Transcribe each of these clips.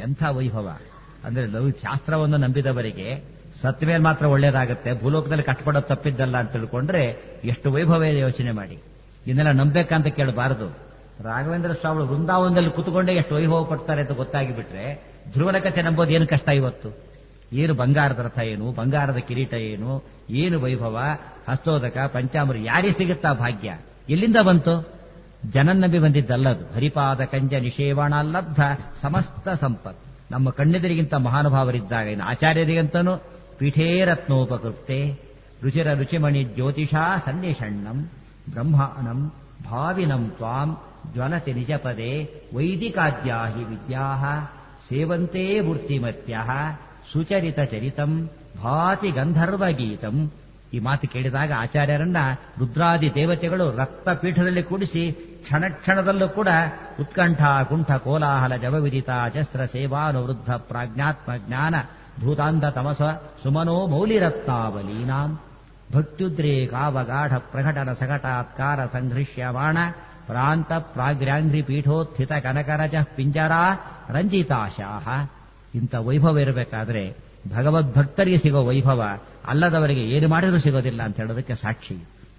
ಎಂಥ ವೈಭವ ಅಂದ್ರೆ ಲೌ ಶಾಸ್ತ್ರವನ್ನು ನಂಬಿದವರಿಗೆ ಸತ್ ಮೇಲೆ ಮಾತ್ರ ಒಳ್ಳೇದಾಗುತ್ತೆ ಭೂಲೋಕದಲ್ಲಿ ಕಷ್ಟಪಡೋದು ತಪ್ಪಿದ್ದಲ್ಲ ಅಂತ ತಿಳ್ಕೊಂಡ್ರೆ ಎಷ್ಟು ವೈಭವ ಇದೆ ಯೋಚನೆ ಮಾಡಿ ಇದನ್ನೆಲ್ಲ ನಂಬೇಕಂತ ಕೇಳಬಾರದು ರಾಘವೇಂದ್ರ ಸ್ವಾಮಿಗಳು ವೃಂದಾವನದಲ್ಲಿ ಕೂತ್ಕೊಂಡೇ ಎಷ್ಟು ವೈಭವ ಪಡ್ತಾರೆ ಅಂತ ಗೊತ್ತಾಗಿಬಿಟ್ರೆ ಧ್ರುವನ ಕಥೆ ನಂಬೋದು ಏನು ಕಷ್ಟ ಇವತ್ತು ಏನು ಬಂಗಾರದ ರಥ ಏನು ಬಂಗಾರದ ಕಿರೀಟ ಏನು ಏನು ವೈಭವ ಹಸ್ತೋದಕ ಪಂಚಾಮೃತ ಯಾರಿಗೆ ಸಿಗುತ್ತಾ ಭಾಗ್ಯ ಎಲ್ಲಿಂದ ಬಂತು ಜನನ್ನಂಬಿ ಬಂದಿದ್ದಲ್ಲದು ಹರಿಪಾದ ಕಂಜ ನಿಷೇವಣ ಲಬ್ಧ ಸಮಸ್ತ ಸಂಪತ್ ನಮ್ಮ ಕಣ್ಣೆದರಿಗಿಂತ ಮಹಾನುಭಾವರಿದ್ದಾಗ ಇನ್ನು ಆಚಾರ್ಯರಿಗಂತನೂ ಪೀಠೇ ರತ್ನೋಪಕೃಪ್ತೆ ರುಚಿರ ರುಚಿಮಣಿ ಜ್ಯೋತಿಷಾ ಸನ್ನಿಷಣ್ಣಂ ಬ್ರಹ್ಮಾಣಂ ಭಾವಿನಂ ತ್ವಾಂ ಜ್ವಲತಿ ನಿಜಪದೇ ವೈದಿಕಾದ್ಯಾ ಹಿ ವಿದ್ಯಾ ಸೇವಂತೆ ಮೂರ್ತಿಮತ್ಯ ಸುಚರಿತ ಚರಿತಂ ಭಾತಿ ಗಂಧರ್ವಗೀತಂ ಈ ಮಾತು ಕೇಳಿದಾಗ ಆಚಾರ್ಯರನ್ನ ರುದ್ರಾದಿ ದೇವತೆಗಳು ರಕ್ತಪೀಠದಲ್ಲಿ ಕೂಡಿಸಿ ಕ್ಷಣ ಕ್ಷಣದಲ್ಲೂ ಕೂಡ ಉತ್ಕಂಠ ಕುಂಠ ಕೋಲಾಹಲ ಜವವಿದಿತ ಅಜಸ್ತ್ರ ಸೇವಾನುವೃದ್ಧ ಪ್ರಾಜ್ಞಾತ್ಮ ಜ್ಞಾನ ಭೂತಾಂಧ ತಮಸ ಸುಮನೋ ಮೌಲಿರತ್ನಾವಲೀನಾಂ ಭಕ್ತ್ಯುದ್ರೇಕಾವಗಾಢ ಪ್ರಕಟನ ಸಕಟಾತ್ಕಾರ ಸಂಘೃಶ್ಯಮಾಣ ಪ್ರಾಂತ ಪ್ರಾಗ್ರ್ಯಾಂಘ್ರಿ ಪೀಠೋತ್ಥಿತ ಕನಕರಜ ಪಿಂಜರಾ ರಂಜಿತಾಶಾಹ ಇಂಥ ವೈಭವ ಇರಬೇಕಾದ್ರೆ ಭಗವದ್ಭಕ್ತರಿಗೆ ಸಿಗೋ ವೈಭವ ಅಲ್ಲದವರಿಗೆ ಏನು ಮಾಡಿದರೂ ಸಿಗೋದಿಲ್ಲ ಅಂತ ಹೇಳೋದಕ್ಕೆ ಸಾಕ್ಷಿ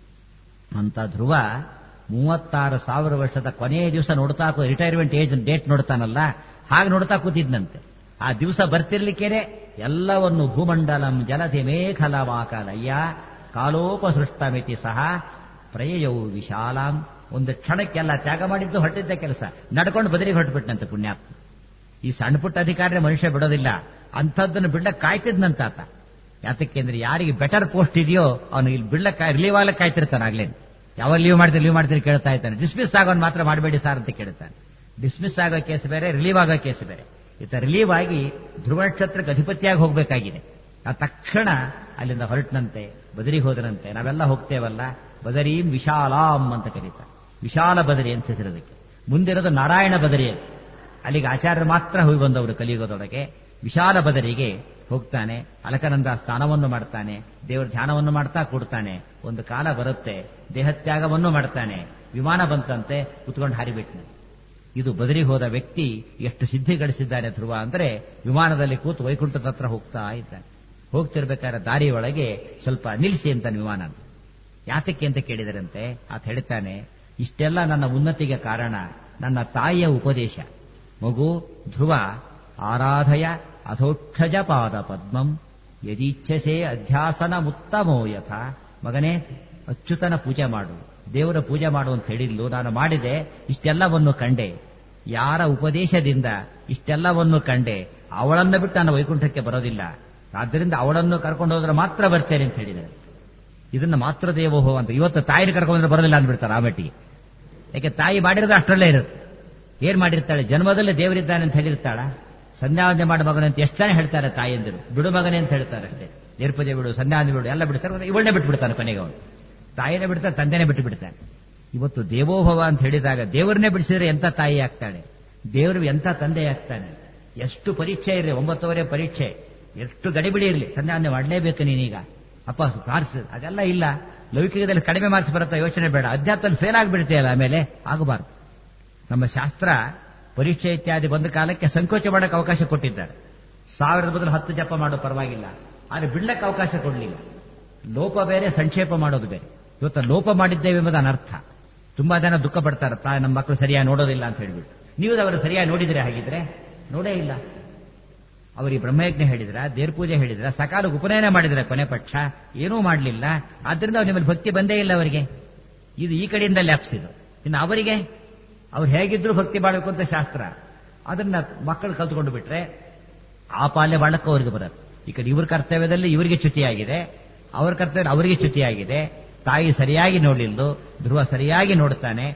ಅಂತ ಧ್ರುವ ಮೂವತ್ತಾರು ಸಾವಿರ ವರ್ಷದ ಕೊನೆಯ ದಿವಸ ನೋಡ್ತಾ ರಿಟೈರ್ಮೆಂಟ್ ಏಜ್ ಡೇಟ್ ನೋಡ್ತಾನಲ್ಲ ಹಾಗೆ ನೋಡ್ತಾ ಕೂತಿದ್ನಂತೆ ಆ ದಿವಸ ಬರ್ತಿರ್ಲಿಕ್ಕೇನೆ ಎಲ್ಲವನ್ನು ಭೂಮಂಡಲಂ ಜಲಧಿ ಮೇಖಲವಾಕಲಯ್ಯ ಕಾಲೋಪಸೃಷ್ಟಮಿತಿ ಸಹ ಪ್ರಯಯವು ವಿಶಾಲಾಂ ಒಂದು ಕ್ಷಣಕ್ಕೆಲ್ಲ ತ್ಯಾಗ ಮಾಡಿದ್ದು ಹೊರಟಿದ್ದ ಕೆಲಸ ನಡ್ಕೊಂಡು ಬದಲಿಗೆ ಹೊರಟ್ಬಿಟ್ನಂತೆ ಪುಣ್ಯಾತ್ಮ ಈ ಸಣ್ಣ ಪುಟ್ಟ ಅಧಿಕಾರಿ ಮನುಷ್ಯ ಬಿಡೋದಿಲ್ಲ ಅಂಥದ್ದನ್ನು ಬಿಡ್ಲಕ್ಕೆ ಕಾಯ್ತಿದ್ನಂತ ಆತ ಯಾತಕ್ಕೆ ಅಂದ್ರೆ ಯಾರಿಗೆ ಬೆಟರ್ ಪೋಸ್ಟ್ ಇದೆಯೋ ಅವನು ಇಲ್ಲಿ ಬಿಡ್ಲಕ್ಕ ರಿಲೀವ್ ಆಗ್ಲಕ್ಕೆ ಕಾಯ್ತಿರ್ತಾನೆ ಆಗ್ಲೇನು ಯಾವಾಗ ಲೀವ್ ಮಾಡ್ತೀರಿ ಲೀವ್ ಮಾಡ್ತೀರಿ ಕೇಳ್ತಾ ಇದ್ದಾನೆ ಡಿಸ್ಮಿಸ್ ಆಗೋನ್ ಮಾತ್ರ ಮಾಡಬೇಡಿ ಸಾರ್ ಅಂತ ಕೇಳ್ತಾನೆ ಡಿಸ್ಮಿಸ್ ಆಗೋ ಕೇಸ್ ಬೇರೆ ರಿಲೀವ್ ಆಗೋ ಕೇಸ್ ಬೇರೆ ಈತ ರಿಲೀವ್ ಆಗಿ ಧ್ರುವ ನಕ್ಷತ್ರಕ್ಕೆ ಅಧಿಪತಿಯಾಗಿ ಹೋಗಬೇಕಾಗಿದೆ ಆ ತಕ್ಷಣ ಅಲ್ಲಿಂದ ಹೊರಟನಂತೆ ಬದರಿಗೆ ಹೋದರಂತೆ ನಾವೆಲ್ಲ ಹೋಗ್ತೇವಲ್ಲ ಬದರೀಂ ವಿಶಾಲಾಂ ಅಂತ ಕರೀತಾರೆ ವಿಶಾಲ ಬದರಿ ಅಂತ ಹೆಸರೋದಕ್ಕೆ ಮುಂದಿರೋದು ನಾರಾಯಣ ಬದರಿ ಅದು ಅಲ್ಲಿಗೆ ಆಚಾರ್ಯರು ಮಾತ್ರ ಹೋಗಿ ಬಂದವರು ಕಲಿಯುಗದೊಳಗೆ ವಿಶಾಲ ಬದರಿಗೆ ಹೋಗ್ತಾನೆ ಅಲಕನಂದ ಸ್ನಾನವನ್ನು ಮಾಡ್ತಾನೆ ದೇವರ ಧ್ಯಾನವನ್ನು ಮಾಡ್ತಾ ಕೂಡ್ತಾನೆ ಒಂದು ಕಾಲ ಬರುತ್ತೆ ದೇಹತ್ಯಾಗವನ್ನು ಮಾಡ್ತಾನೆ ವಿಮಾನ ಬಂತಂತೆ ಕುತ್ಕೊಂಡು ಹಾರಿಬಿಟ್ನೆ ಇದು ಬದರಿಗೆ ಹೋದ ವ್ಯಕ್ತಿ ಎಷ್ಟು ಸಿದ್ಧಿ ಗಳಿಸಿದ್ದಾನೆ ಧ್ರುವ ಅಂದ್ರೆ ವಿಮಾನದಲ್ಲಿ ಕೂತು ವೈಕುಂಠದ ಹತ್ರ ಹೋಗ್ತಾ ಇದ್ದಾನೆ ಹೋಗ್ತಿರ್ಬೇಕಾದ್ರೆ ದಾರಿಯೊಳಗೆ ಸ್ವಲ್ಪ ನಿಲ್ಲಿಸಿ ಅಂತಾನೆ ವಿಮಾನ ಯಾತಕ್ಕೆ ಅಂತ ಕೇಳಿದರಂತೆ ಆತ ಹೇಳ್ತಾನೆ ಇಷ್ಟೆಲ್ಲ ನನ್ನ ಉನ್ನತಿಗೆ ಕಾರಣ ನನ್ನ ತಾಯಿಯ ಉಪದೇಶ ಮಗು ಧ್ರುವ ಆರಾಧಯ ಅಧೋಕ್ಷಜ ಪಾದ ಪದ್ಮಂ ಯದೀಚ್ಛಸೆ ಅಧ್ಯಾಸನ ಮುತ್ತಮೋ ಯಥ ಮಗನೇ ಅಚ್ಯುತನ ಪೂಜೆ ಮಾಡು ದೇವರ ಪೂಜೆ ಮಾಡು ಅಂತ ಹೇಳಿದ್ಲು ನಾನು ಮಾಡಿದೆ ಇಷ್ಟೆಲ್ಲವನ್ನು ಕಂಡೆ ಯಾರ ಉಪದೇಶದಿಂದ ಇಷ್ಟೆಲ್ಲವನ್ನು ಕಂಡೆ ಅವಳನ್ನು ಬಿಟ್ಟು ನಾನು ವೈಕುಂಠಕ್ಕೆ ಬರೋದಿಲ್ಲ ಆದ್ದರಿಂದ ಅವಳನ್ನು ಕರ್ಕೊಂಡು ಹೋದ್ರೆ ಮಾತ್ರ ಬರ್ತೇನೆ ಅಂತ ಹೇಳಿದ್ದಾರೆ ಇದನ್ನ ಮಾತ್ರ ದೇವೋಹೋ ಅಂತ ಇವತ್ತು ತಾಯಿನ ಕರ್ಕೊಂಡ್ರೆ ಬರೋದಿಲ್ಲ ಅಂದ್ಬಿಡ್ತಾರೆ ಆ ಮಟ್ಟಿಗೆ ಯಾಕೆ ತಾಯಿ ಮಾಡಿರೋದು ಅಷ್ಟರಲ್ಲೇ ಇರುತ್ತೆ ಏನ್ ಮಾಡಿರ್ತಾಳೆ ಜನ್ಮದಲ್ಲಿ ದೇವರಿದ್ದಾನೆ ಅಂತ ಹೇಳಿರ್ತಾಳ ಸಂಧ್ಯಾವಂದನೆ ಮಾಡ ಮಗನ ಅಂತ ಎಷ್ಟು ಜನ ಹೇಳ್ತಾರೆ ತಾಯಿಯಂದಿರು ಬಿಡು ಮಗನೇ ಅಂತ ಹೇಳ್ತಾರೆ ಅಷ್ಟೇ ನಿರ್ಪೂಜೆ ಬಿಡು ಸಂಧ್ಯಾವಂದನೆ ಬಿಡು ಎಲ್ಲ ಬಿಡ್ತಾರೆ ಇವಳನ್ನೇ ಬಿಟ್ಟು ಬಿಡ್ತಾನೆ ಕೊನೆಗೆ ಅವನು ತಾಯಿನೇ ಬಿಡ್ತಾನೆ ತಂದೆನೇ ಬಿಟ್ಟು ಬಿಡ್ತಾನೆ ಇವತ್ತು ದೇವೋಭವ ಅಂತ ಹೇಳಿದಾಗ ದೇವರನ್ನೇ ಬಿಡಿಸಿದ್ರೆ ಎಂತ ತಾಯಿ ಆಗ್ತಾಳೆ ದೇವರು ಎಂತ ತಂದೆ ಆಗ್ತಾನೆ ಎಷ್ಟು ಪರೀಕ್ಷೆ ಇರಲಿ ಒಂಬತ್ತುವರೆ ಪರೀಕ್ಷೆ ಎಷ್ಟು ಗಡಿಬಿಡಿ ಇರಲಿ ಸಂಧ್ಯಾವಂದನೆ ಮಾಡಲೇಬೇಕು ನೀನೀಗ ಅಪ್ಪ ಮಾರ್ಕ್ಸ್ ಅದೆಲ್ಲ ಇಲ್ಲ ಲೌಕಿಕದಲ್ಲಿ ಕಡಿಮೆ ಮಾರ್ಕ್ಸ್ ಬರುತ್ತಾ ಯೋಚನೆ ಬೇಡ ಅಧ್ಯಾತ್ಮದಲ್ಲಿ ಫೇಲ್ ಆಗಿಬಿಡ್ತೀಯಲ್ಲ ಆಮೇಲೆ ಆಗಬಾರ್ದು ನಮ್ಮ ಶಾಸ್ತ್ರ ಪರೀಕ್ಷೆ ಇತ್ಯಾದಿ ಬಂದ ಕಾಲಕ್ಕೆ ಸಂಕೋಚ ಮಾಡಕ್ಕೆ ಅವಕಾಶ ಕೊಟ್ಟಿದ್ದಾರೆ ಸಾವಿರದ ಬದಲು ಹತ್ತು ಜಪ ಮಾಡೋ ಪರವಾಗಿಲ್ಲ ಆದರೆ ಬಿಡ್ಲಕ್ಕೆ ಅವಕಾಶ ಕೊಡಲಿಲ್ಲ ಲೋಪ ಬೇರೆ ಸಂಕ್ಷೇಪ ಮಾಡೋದು ಬೇರೆ ಇವತ್ತು ಲೋಪ ಮಾಡಿದ್ದೇವೆ ಎಂಬುದು ಅನರ್ಥ ತುಂಬಾ ಜನ ದುಃಖ ಪಡ್ತಾರೆ ತಾ ನಮ್ಮ ಮಕ್ಕಳು ಸರಿಯಾಗಿ ನೋಡೋದಿಲ್ಲ ಅಂತ ಹೇಳ್ಬಿಟ್ಟು ನೀವು ಅವರು ಸರಿಯಾಗಿ ನೋಡಿದ್ರೆ ಹಾಗಿದ್ರೆ ನೋಡೇ ಇಲ್ಲ ಅವರಿಗೆ ಬ್ರಹ್ಮಯಜ್ಞ ಹೇಳಿದ್ರ ದೇರ್ ಪೂಜೆ ಹೇಳಿದ್ರ ಸಕಾಲ ಉಪನಯನ ಮಾಡಿದ್ರೆ ಕೊನೆ ಪಕ್ಷ ಏನೂ ಮಾಡಲಿಲ್ಲ ಆದ್ರಿಂದ ಅವ್ರ ನಿಮ್ಮಲ್ಲಿ ಭಕ್ತಿ ಬಂದೇ ಇಲ್ಲ ಅವರಿಗೆ ಇದು ಈ ಕಡೆಯಿಂದ ಲ್ಯಾಪ್ಸ್ ಇದು ಇನ್ನು ಅವರಿಗೆ ಅವ್ರು ಹೇಗಿದ್ರು ಭಕ್ತಿ ಮಾಡಬೇಕು ಅಂತ ಶಾಸ್ತ್ರ ಅದನ್ನ ಮಕ್ಕಳು ಕಲ್ತ್ಕೊಂಡು ಬಿಟ್ರೆ ಆ ಪಾಲ್ಯ ಬಾಳಕ್ಕೆ ಅವ್ರಿಗೆ ಬರುತ್ತೆ ಈ ಕಡೆ ಇವ್ರ ಕರ್ತವ್ಯದಲ್ಲಿ ಇವರಿಗೆ ಚ್ಯುತಿಯಾಗಿದೆ ಅವ್ರ ಕರ್ತವ್ಯ ಅವರಿಗೆ ಚ್ಯುತಿಯಾಗಿದೆ ತಾಯಿ ಸರಿಯಾಗಿ ನೋಡಲಿಲ್ಲ ಧ್ರುವ ಸರಿಯಾಗಿ ನೋಡ್ತಾನೆ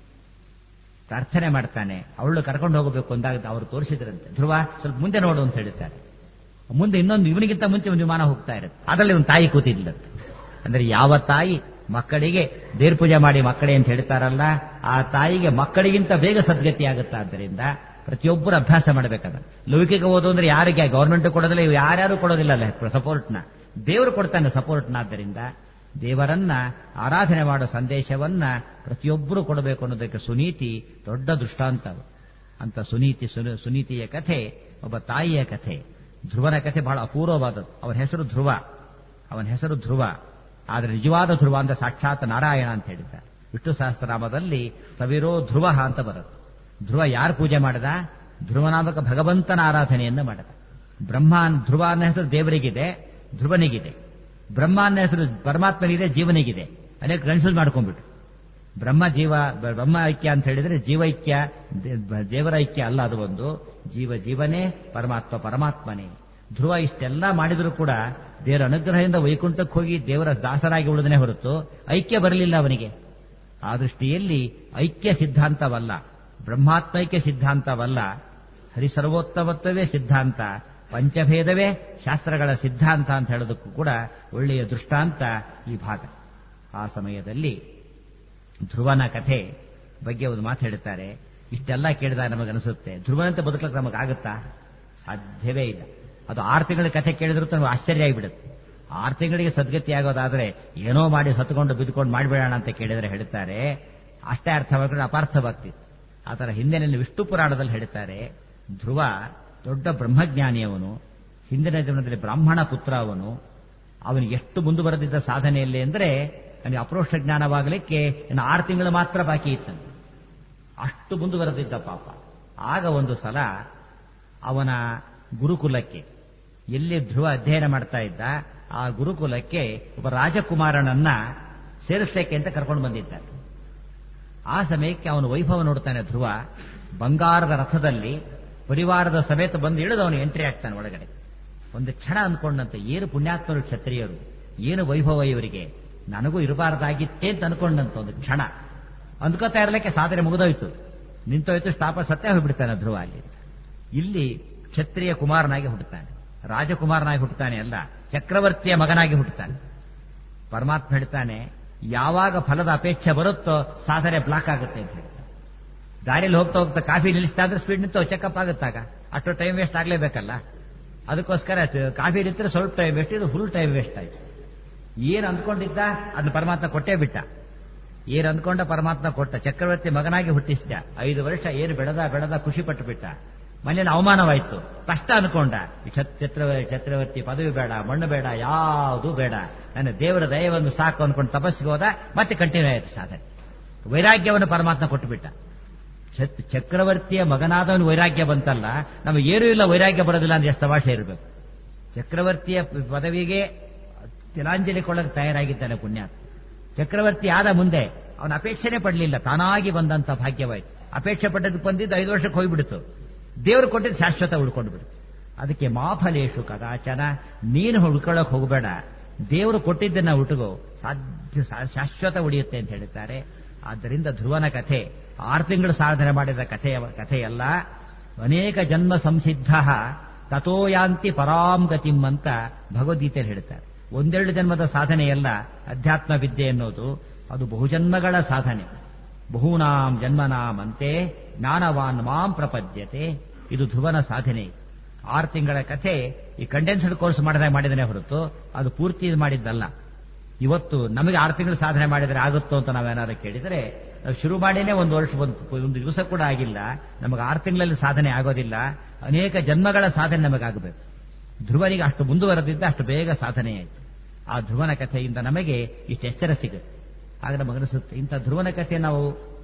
ಪ್ರಾರ್ಥನೆ ಮಾಡ್ತಾನೆ ಅವಳು ಕರ್ಕೊಂಡು ಹೋಗಬೇಕು ಅಂದಾಗ ಅವರು ತೋರಿಸಿದ್ರಂತೆ ಧ್ರುವ ಸ್ವಲ್ಪ ಮುಂದೆ ನೋಡು ಅಂತ ಹೇಳ್ತಾರೆ ಮುಂದೆ ಇನ್ನೊಂದು ಇವನಿಗಿಂತ ಮುಂಚೆ ಒಂದು ವಿಮಾನ ಹೋಗ್ತಾ ಇರುತ್ತೆ ಅದರಲ್ಲಿ ಒಂದು ತಾಯಿ ಕೂತಿದ್ಲಂತೆ ಅಂದ್ರೆ ಯಾವ ತಾಯಿ ಮಕ್ಕಳಿಗೆ ದೇರ್ ಪೂಜೆ ಮಾಡಿ ಮಕ್ಕಳೇ ಅಂತ ಹೇಳ್ತಾರಲ್ಲ ಆ ತಾಯಿಗೆ ಮಕ್ಕಳಿಗಿಂತ ಬೇಗ ಸದ್ಗತಿ ಆಗುತ್ತೆ ಆದ್ದರಿಂದ ಪ್ರತಿಯೊಬ್ಬರು ಅಭ್ಯಾಸ ಮಾಡಬೇಕಾದ ಲೌಕಿಕ ಓದು ಅಂದ್ರೆ ಯಾರಿಗೆ ಗೌರ್ಮೆಂಟ್ ಕೊಡೋದಿಲ್ಲ ಇವು ಯಾರ್ಯಾರು ಕೊಡೋದಿಲ್ಲ ಸಪೋರ್ಟ್ನ ದೇವರು ಕೊಡ್ತಾನೆ ಸಪೋರ್ಟ್ನ ಆದ್ದರಿಂದ ದೇವರನ್ನ ಆರಾಧನೆ ಮಾಡೋ ಸಂದೇಶವನ್ನ ಪ್ರತಿಯೊಬ್ಬರು ಕೊಡಬೇಕು ಅನ್ನೋದಕ್ಕೆ ಸುನೀತಿ ದೊಡ್ಡ ದೃಷ್ಟಾಂತ ಅಂತ ಸುನೀತಿ ಸುನ- ಸುನೀತಿಯ ಕಥೆ ಒಬ್ಬ ತಾಯಿಯ ಕಥೆ ಧ್ರುವನ ಕಥೆ ಬಹಳ ಅಪೂರ್ವವಾದದ್ದು ಅವನ ಹೆಸರು ಧ್ರುವ ಅವನ ಹೆಸರು ಧ್ರುವ ಆದರೆ ನಿಜವಾದ ಧ್ರುವ ಅಂದ್ರೆ ಸಾಕ್ಷಾತ್ ನಾರಾಯಣ ಅಂತ ಹೇಳಿದ್ದಾರೆ ವಿಷ್ಣು ಸಹಸ್ರನಾಮದಲ್ಲಿ ಸವಿರೋ ಧ್ರುವ ಅಂತ ಬರುತ್ತೆ ಧ್ರುವ ಯಾರು ಪೂಜೆ ಮಾಡಿದ ಧ್ರುವನಾಮಕ ಭಗವಂತನ ಆರಾಧನೆಯನ್ನು ಮಾಡಿದ ಬ್ರಹ್ಮ ಧ್ರುವ ಅನ್ನೋ ಹೆಸರು ದೇವರಿಗಿದೆ ಧ್ರುವನಿಗಿದೆ ಬ್ರಹ್ಮ ಅನ್ನೋ ಹೆಸರು ಪರಮಾತ್ಮನಿಗಿದೆ ಜೀವನಿಗಿದೆ ಅನೇಕ ಕನ್ಫ್ಯೂಸ್ ಮಾಡ್ಕೊಂಡ್ಬಿಟ್ಟು ಬ್ರಹ್ಮ ಜೀವ ಬ- ಬ್ರಹ್ಮ ಐಕ್ಯ ಅಂತ ಹೇಳಿದ್ರೆ ಜೀವೈಕ್ಯ ದೇ- ಬ- ದೇವರ ಐಕ್ಯ ಅಲ್ಲ ಅದು ಒಂದು ಜೀವ ಜೀವನೇ ಪರಮಾತ್ಮ ಪರಮಾತ್ಮನೇ ಧ್ರುವ ಇಷ್ಟೆಲ್ಲ ಮಾಡಿದರೂ ಕೂಡ ದೇವರ ಅನುಗ್ರಹದಿಂದ ವೈಕುಂಠಕ್ಕೆ ಹೋಗಿ ದೇವರ ದಾಸರಾಗಿ ಉಳಿದನೇ ಹೊರತು ಐಕ್ಯ ಬರಲಿಲ್ಲ ಅವನಿಗೆ ಆ ದೃಷ್ಟಿಯಲ್ಲಿ ಐಕ್ಯ ಸಿದ್ಧಾಂತವಲ್ಲ ಬ್ರಹ್ಮಾತ್ಮೈಕ್ಯ ಸಿದ್ಧಾಂತವಲ್ಲ ಹರಿಸರ್ವೋತ್ತಮತ್ವವೇ ಸಿದ್ಧಾಂತ ಪಂಚಭೇದವೇ ಶಾಸ್ತ್ರಗಳ ಸಿದ್ಧಾಂತ ಅಂತ ಹೇಳೋದಕ್ಕೂ ಕೂಡ ಒಳ್ಳೆಯ ದೃಷ್ಟಾಂತ ಈ ಭಾಗ ಆ ಸಮಯದಲ್ಲಿ ಧ್ರುವನ ಕಥೆ ಬಗ್ಗೆ ಒಂದು ಮಾತು ಹೇಳ್ತಾರೆ ಇಷ್ಟೆಲ್ಲ ಕೇಳಿದಾಗ ನಮಗನಿಸುತ್ತೆ ಧ್ರುವನಂತೆ ಬದುಕಲಿಕ್ಕೆ ನಮಗಾಗುತ್ತಾ ಸಾಧ್ಯವೇ ಇಲ್ಲ ಅದು ಆರು ತಿಂಗಳ ಕಥೆ ಕೇಳಿದ್ರು ನಮಗೆ ಆಶ್ಚರ್ಯ ಆಗಿಬಿಡುತ್ತೆ ಆರು ತಿಂಗಳಿಗೆ ಸದ್ಗತಿ ಆಗೋದಾದ್ರೆ ಏನೋ ಮಾಡಿ ಸತ್ಕೊಂಡು ಬಿದ್ದುಕೊಂಡು ಮಾಡಿಬಿಡೋಣ ಅಂತ ಕೇಳಿದ್ರೆ ಹೇಳ್ತಾರೆ ಅಷ್ಟೇ ಅರ್ಥ ಮಾಡ್ಕೊಂಡು ಅಪಾರ್ಥವಾಗ್ತಿತ್ತು ಆ ಥರ ಹಿಂದಿನಲ್ಲಿ ವಿಷ್ಣು ಪುರಾಣದಲ್ಲಿ ಹೇಳ್ತಾರೆ ಧ್ರುವ ದೊಡ್ಡ ಬ್ರಹ್ಮಜ್ಞಾನಿಯವನು ಹಿಂದಿನ ಜನ್ಮದಲ್ಲಿ ಬ್ರಾಹ್ಮಣ ಪುತ್ರ ಅವನು ಅವನು ಎಷ್ಟು ಮುಂದುವರೆದಿದ್ದ ಸಾಧನೆಯಲ್ಲಿ ಅಂದ್ರೆ ಅವನಿಗೆ ಅಪ್ರೋಕ್ಷ ಜ್ಞಾನವಾಗಲಿಕ್ಕೆ ಇನ್ನು ಆರು ತಿಂಗಳು ಮಾತ್ರ ಬಾಕಿ ಇತ್ತಂತೆ ಅಷ್ಟು ಮುಂದುವರೆದಿದ್ದ ಪಾಪ ಆಗ ಒಂದು ಸಲ ಅವನ ಗುರುಕುಲಕ್ಕೆ ಎಲ್ಲಿ ಧ್ರುವ ಅಧ್ಯಯನ ಮಾಡ್ತಾ ಇದ್ದ ಆ ಗುರುಕುಲಕ್ಕೆ ಒಬ್ಬ ರಾಜಕುಮಾರನನ್ನ ಸೇರಿಸ್ಲಿಕ್ಕೆ ಅಂತ ಕರ್ಕೊಂಡು ಬಂದಿದ್ದಾರೆ ಆ ಸಮಯಕ್ಕೆ ಅವನು ವೈಭವ ನೋಡ್ತಾನೆ ಧ್ರುವ ಬಂಗಾರದ ರಥದಲ್ಲಿ ಪರಿವಾರದ ಸಮೇತ ಬಂದು ಇಳಿದು ಅವನು ಎಂಟ್ರಿ ಆಗ್ತಾನೆ ಒಳಗಡೆ ಒಂದು ಕ್ಷಣ ಅಂದ್ಕೊಂಡಂತೆ ಏನು ಪುಣ್ಯಾತ್ಮರು ಕ್ಷತ್ರಿಯರು ಏನು ವೈಭವ ಇವರಿಗೆ ನನಗೂ ಇರಬಾರ್ದಾಗಿತ್ತೇ ಅಂತ ಅನ್ಕೊಂಡಂತ ಒಂದು ಕ್ಷಣ ಅಂದ್ಕೋತಾ ಇರಲಿಕ್ಕೆ ಸಾಧನೆ ಮುಗಿದೋಯ್ತು ನಿಂತೋಯ್ತು ಸ್ಟಾಪ ಸತ್ಯ ಹೋಗ್ಬಿಡ್ತಾನೆ ಧ್ರುವ ಅಲ್ಲಿ ಇಲ್ಲಿ ಕ್ಷತ್ರಿಯ ಕುಮಾರನಾಗಿ ಹುಟ್ಟುತ್ತಾನೆ ರಾಜಕುಮಾರನಾಗಿ ಹುಟ್ಟುತ್ತಾನೆ ಅಲ್ಲ ಚಕ್ರವರ್ತಿಯ ಮಗನಾಗಿ ಹುಟ್ಟುತ್ತಾನೆ ಪರಮಾತ್ಮ ಹೇಳ್ತಾನೆ ಯಾವಾಗ ಫಲದ ಅಪೇಕ್ಷೆ ಬರುತ್ತೋ ಸಾಧನೆ ಬ್ಲಾಕ್ ಆಗುತ್ತೆ ಅಂತ ಹೇಳ್ತಾನೆ ದಾರಿಯಲ್ಲಿ ಹೋಗ್ತಾ ಹೋಗ್ತಾ ಕಾಫಿ ನಿಲ್ಲಿಸ್ತಾ ಅಂದ್ರೆ ಸ್ಪೀಡ್ ನಿಂತು ಚೆಕಪ್ ಆಗುತ್ತಾಗ ಅಷ್ಟು ಟೈಮ್ ವೇಸ್ಟ್ ಆಗ್ಲೇಬೇಕಲ್ಲ ಅದಕ್ಕೋಸ್ಕರ ಕಾಫಿ ನಿಂತರೆ ಸ್ವಲ್ಪ ಟೈಮ್ ವೇಸ್ಟ್ ಇದು ಫುಲ್ ಟೈಮ್ ವೇಸ್ಟ್ ಆಯ್ತು ಏನ್ ಅಂದ್ಕೊಂಡಿದ್ದ ಅದನ್ನ ಪರಮಾತ್ಮ ಕೊಟ್ಟೇ ಬಿಟ್ಟ ಏನ್ ಅಂದ್ಕೊಂಡ ಪರಮಾತ್ಮ ಕೊಟ್ಟ ಚಕ್ರವರ್ತಿ ಮಗನಾಗಿ ಹುಟ್ಟಿಸಿದ ಐದು ವರ್ಷ ಏನು ಬೆಳೆದ ಬೆಳೆದ ಖುಷಿ ಪಟ್ಟು ಬಿಟ್ಟ ಮನೇಲಿ ಅವಮಾನವಾಯ್ತು ಕಷ್ಟ ಅನ್ಕೊಂಡ ಈ ಛತ್- ಛತ್ರ ಚಕ್ರವರ್ತಿ ಪದವಿ ಬೇಡ ಮಣ್ಣು ಬೇಡ ಯಾವುದು ಬೇಡ ನನ್ನ ದೇವರ ದಯವೊಂದು ಸಾಕು ಅನ್ಕೊಂಡು ತಪಸ್ಸಿಗೆ ಹೋದ ಮತ್ತೆ ಕಂಟಿನ್ಯೂ ಆಯ್ತು ಸಾಧನೆ ವೈರಾಗ್ಯವನ್ನು ಪರಮಾತ್ಮ ಕೊಟ್ಟು ಬಿಟ್ಟ ಛತ್- ಚಕ್ರವರ್ತಿಯ ಮಗನಾದವನು ವೈರಾಗ್ಯ ಬಂತಲ್ಲ ನಮಗೆ ಏನೂ ಇಲ್ಲ ವೈರಾಗ್ಯ ಬರೋದಿಲ್ಲ ಅಂದ್ರೆ ಎಷ್ಟು ತಮಾಷೆ ಇರಬೇಕು ಚಕ್ರವರ್ತಿಯ ಪದವಿಗೆ ತಿಲಾಂಜಲಿ ಕೊಳ್ಳಕ್ಕೆ ತಯಾರಾಗಿದ್ದಾನೆ ಪುಣ್ಯಾತ್ಮ ಚಕ್ರವರ್ತಿ ಆದ ಮುಂದೆ ಅವನ ಅಪೇಕ್ಷೆನೇ ಪಡಲಿಲ್ಲ ತಾನಾಗಿ ಬಂದಂತ ಭಾಗ್ಯವಾಯ್ತು ಅಪೇಕ್ಷೆ ಪಟ್ಟದಕ್ಕೆ ಬಂದಿದ್ದು ಐದು ವರ್ಷಕ್ಕೆ ಹೋಗ್ಬಿಡ್ತು ದೇವರು ಕೊಟ್ಟಿದ್ದು ಶಾಶ್ವತ ಉಳ್ಕೊಂಡು ಬಿಡ್ತು ಅದಕ್ಕೆ ಮಾಫಲೇಶು ಕದಾಚನ ನೀನು ಹುಡ್ಕೊಳ್ಳೋಕೆ ಹೋಗಬೇಡ ದೇವರು ಕೊಟ್ಟಿದ್ದನ್ನ ಉಟುಗೋ ಸಾಧ್ಯ ಶಾ- ಶಾಶ್ವತ ಉಳಿಯುತ್ತೆ ಅಂತ ಹೇಳ್ತಾರೆ ಆದ್ದರಿಂದ ಧ್ರುವನ ಕಥೆ ಆರು ತಿಂಗಳು ಸಾಧನೆ ಮಾಡಿದ ಕಥೆಯ ಕಥೆಯಲ್ಲ ಅನೇಕ ಜನ್ಮ ಸಂಸಿದ್ಧ ತಥೋಯಾಂತಿ ಪರಾಂ ಗತಿಂ ಅಂತ ಭಗವದ್ಗೀತೆಯಲ್ಲಿ ಹೇಳ್ತಾರೆ ಒಂದೆರಡು ಜನ್ಮದ ಸಾಧನೆಯಲ್ಲ ಅಧ್ಯಾತ್ಮ ವಿದ್ಯೆ ಅನ್ನೋದು ಅದು ಬಹುಜನ್ಮಗಳ ಸಾಧನೆ ಬಹೂನಾಂ ಜನ್ಮನಾಂ ಅಂತೆ ಜ್ಞಾನವಾನ್ ಮಾಂ ಪ್ರಪದ್ಯತೆ ಇದು ಧ್ರುವನ ಸಾಧನೆ ಆರು ತಿಂಗಳ ಕಥೆ ಈ ಕಂಡೆನ್ಸ್ಡ್ ಕೋರ್ಸ್ ಮಾಡಿದಾಗ ಮಾಡಿದನೇ ಹೊರತು ಅದು ಪೂರ್ತಿ ಮಾಡಿದ್ದಲ್ಲ ಇವತ್ತು ನಮಗೆ ಆರು ತಿಂಗಳು ಸಾಧನೆ ಮಾಡಿದರೆ ಆಗುತ್ತೋ ಅಂತ ನಾವೇನಾದ್ರು ಕೇಳಿದರೆ ನಾವು ಶುರು ಮಾಡಿನೇ ಒಂದು ವರ್ಷ ಒಂದು ಒಂದು ದಿವಸ ಕೂಡ ಆಗಿಲ್ಲ ನಮಗೆ ಆರು ತಿಂಗಳಲ್ಲಿ ಸಾಧನೆ ಆಗೋದಿಲ್ಲ ಅನೇಕ ಜನ್ಮಗಳ ಸಾಧನೆ ನಮಗಾಗಬೇಕು ಧ್ರುವನಿಗೆ ಅಷ್ಟು ಮುಂದುವರೆದಿದ್ದ ಅಷ್ಟು ಬೇಗ ಸಾಧನೆ ಆಯಿತು ಆ ಧ್ರುವನ ಕಥೆಯಿಂದ ನಮಗೆ ಇಷ್ಟು ಎಚ್ಚರ ಸಿಗುತ್ತೆ ಆಗ ನಮಗನಿಸುತ್ತೆ ಇಂಥ ಧ್ರುವನ ಕಥೆ ನಾವು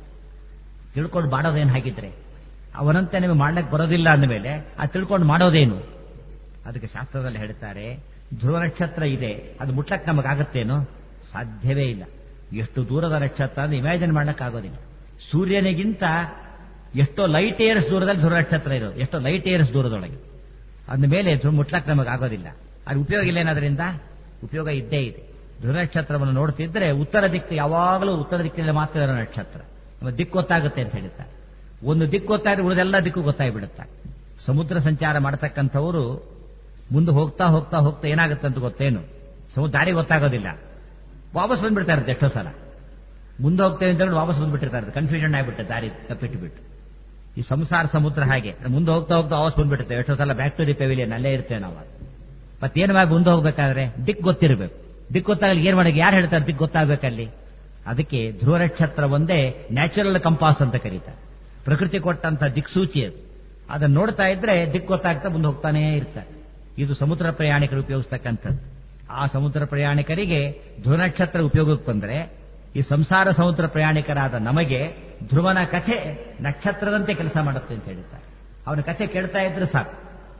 ತಿಳ್ಕೊಂಡು ಮಾಡೋದೇನು ಹಾಗಿದ್ರೆ ಅವನಂತೆ ನಿಮಗೆ ಮಾಡ್ಲಿಕ್ಕೆ ಬರೋದಿಲ್ಲ ಅಂದಮೇಲೆ ಆ ತಿಳ್ಕೊಂಡು ಮಾಡೋದೇನು ಅದಕ್ಕೆ ಶಾಸ್ತ್ರದಲ್ಲಿ ಹೇಳ್ತಾರೆ ಧ್ರುವ ನಕ್ಷತ್ರ ಇದೆ ಅದು ಮುಟ್ಲಕ್ಕೆ ನಮಗಾಗತ್ತೇನೋ ಸಾಧ್ಯವೇ ಇಲ್ಲ ಎಷ್ಟು ದೂರದ ನಕ್ಷತ್ರ ಅಂದ್ರೆ ಇಮ್ಯಾಜಿನ್ ಆಗೋದಿಲ್ಲ ಸೂರ್ಯನಿಗಿಂತ ಎಷ್ಟೋ ಲೈಟ್ ಇಯರ್ಸ್ ದೂರದಲ್ಲಿ ಧ್ರುವ ನಕ್ಷತ್ರ ಇರೋದು ಎಷ್ಟೋ ಲೈಟ್ ಇಯರ್ಸ್ ದೂರದೊಳಗೆ ಅಂದ ಮೇಲೆ ಧ್ರುವ ಮುಟ್ಲಕ್ಕೆ ನಮಗಾಗೋದಿಲ್ಲ ಅದು ಉಪಯೋಗ ಇಲ್ಲ ಏನದರಿಂದ ಉಪಯೋಗ ಇದ್ದೇ ಇದೆ ಧ್ರುವ ನಕ್ಷತ್ರವನ್ನು ನೋಡ್ತಿದ್ರೆ ಉತ್ತರ ದಿಕ್ಕು ಯಾವಾಗಲೂ ಉತ್ತರ ದಿಕ್ಕಿನಲ್ಲಿ ಮಾತ್ರ ಇರೋ ನಕ್ಷತ್ರ ನಮ್ಮ ದಿಕ್ಕು ಗೊತ್ತಾಗುತ್ತೆ ಅಂತ ಹೇಳ್ತಾರೆ ಒಂದು ದಿಕ್ಕು ಗೊತ್ತಾದ್ರೆ ಉಳಿದೆಲ್ಲ ದಿಕ್ಕು ಗೊತ್ತಾಗ್ಬಿಡುತ್ತೆ ಸಮುದ್ರ ಸಂಚಾರ ಮಾಡತಕ್ಕಂಥವರು ಮುಂದೆ ಹೋಗ್ತಾ ಹೋಗ್ತಾ ಹೋಗ್ತಾ ಏನಾಗುತ್ತೆ ಅಂತ ಗೊತ್ತೇನು ಸಮುದ್ರ ದಾರಿ ಗೊತ್ತಾಗೋದಿಲ್ಲ ವಾಪಸ್ ಬಂದ್ಬಿಡ್ತಾ ಇರುತ್ತೆ ಎಷ್ಟೋ ಸಲ ಮುಂದೆ ಹೋಗ್ತೇವೆ ಅಂತ ಹೇಳಿ ವಾಪಸ್ ಬಂದ್ಬಿಟ್ಟಿರ್ತಾರೆ ಕನ್ಫ್ಯೂಷನ್ ಆಗಿಬಿಟ್ಟೆ ದಾರಿ ತಪ್ಪಿಟ್ಟು ಈ ಸಂಸಾರ ಸಮುದ್ರ ಹಾಗೆ ಮುಂದೆ ಹೋಗ್ತಾ ಹೋಗ್ತಾ ವಾಪಸ್ ಬಂದ್ಬಿಡುತ್ತೆ ಎಷ್ಟೋ ಸಲ ಬ್ಯಾಕ್ ಟು ದಿ ಪೆವಿಲಿಯನ್ ಅಲ್ಲೇ ಇರ್ತೇವೆ ನಾವು ಮತ್ತೇನು ಮಾಡಿ ಮುಂದೆ ಹೋಗ್ಬೇಕಾದ್ರೆ ದಿಕ್ ಗೊತ್ತಿರಬೇಕು ದಿಕ್ ಗೊತ್ತಾಗಲಿ ಏನ್ ಮಾಡಕ್ಕೆ ಯಾರು ಹೇಳ್ತಾರೆ ದಿಕ್ ಗೊತ್ತಾಗಬೇಕಲ್ಲಿ ಅದಕ್ಕೆ ಧ್ರುವ ನಕ್ಷತ್ರ ಒಂದೇ ನ್ಯಾಚುರಲ್ ಕಂಪಾಸ್ ಅಂತ ಕರೀತಾರೆ ಪ್ರಕೃತಿ ಕೊಟ್ಟಂತ ದಿಕ್ಸೂಚಿ ಅದು ಅದನ್ನು ನೋಡ್ತಾ ಇದ್ರೆ ದಿಕ್ಕು ಗೊತ್ತಾಗ್ತಾ ಮುಂದೆ ಹೋಗ್ತಾನೇ ಇರ್ತಾರೆ ಇದು ಸಮುದ್ರ ಪ್ರಯಾಣಿಕರು ಉಪಯೋಗಿಸ್ತಕ್ಕಂಥದ್ದು ಆ ಸಮುದ್ರ ಪ್ರಯಾಣಿಕರಿಗೆ ಧ್ರುವನಕ್ಷತ್ರ ಉಪಯೋಗಕ್ಕೆ ಬಂದ್ರೆ ಈ ಸಂಸಾರ ಸಮುದ್ರ ಪ್ರಯಾಣಿಕರಾದ ನಮಗೆ ಧ್ರುವನ ಕಥೆ ನಕ್ಷತ್ರದಂತೆ ಕೆಲಸ ಮಾಡುತ್ತೆ ಅಂತ ಹೇಳಿದ್ದಾರೆ ಅವನ ಕಥೆ ಕೇಳ್ತಾ ಇದ್ರೆ ಸಾಕು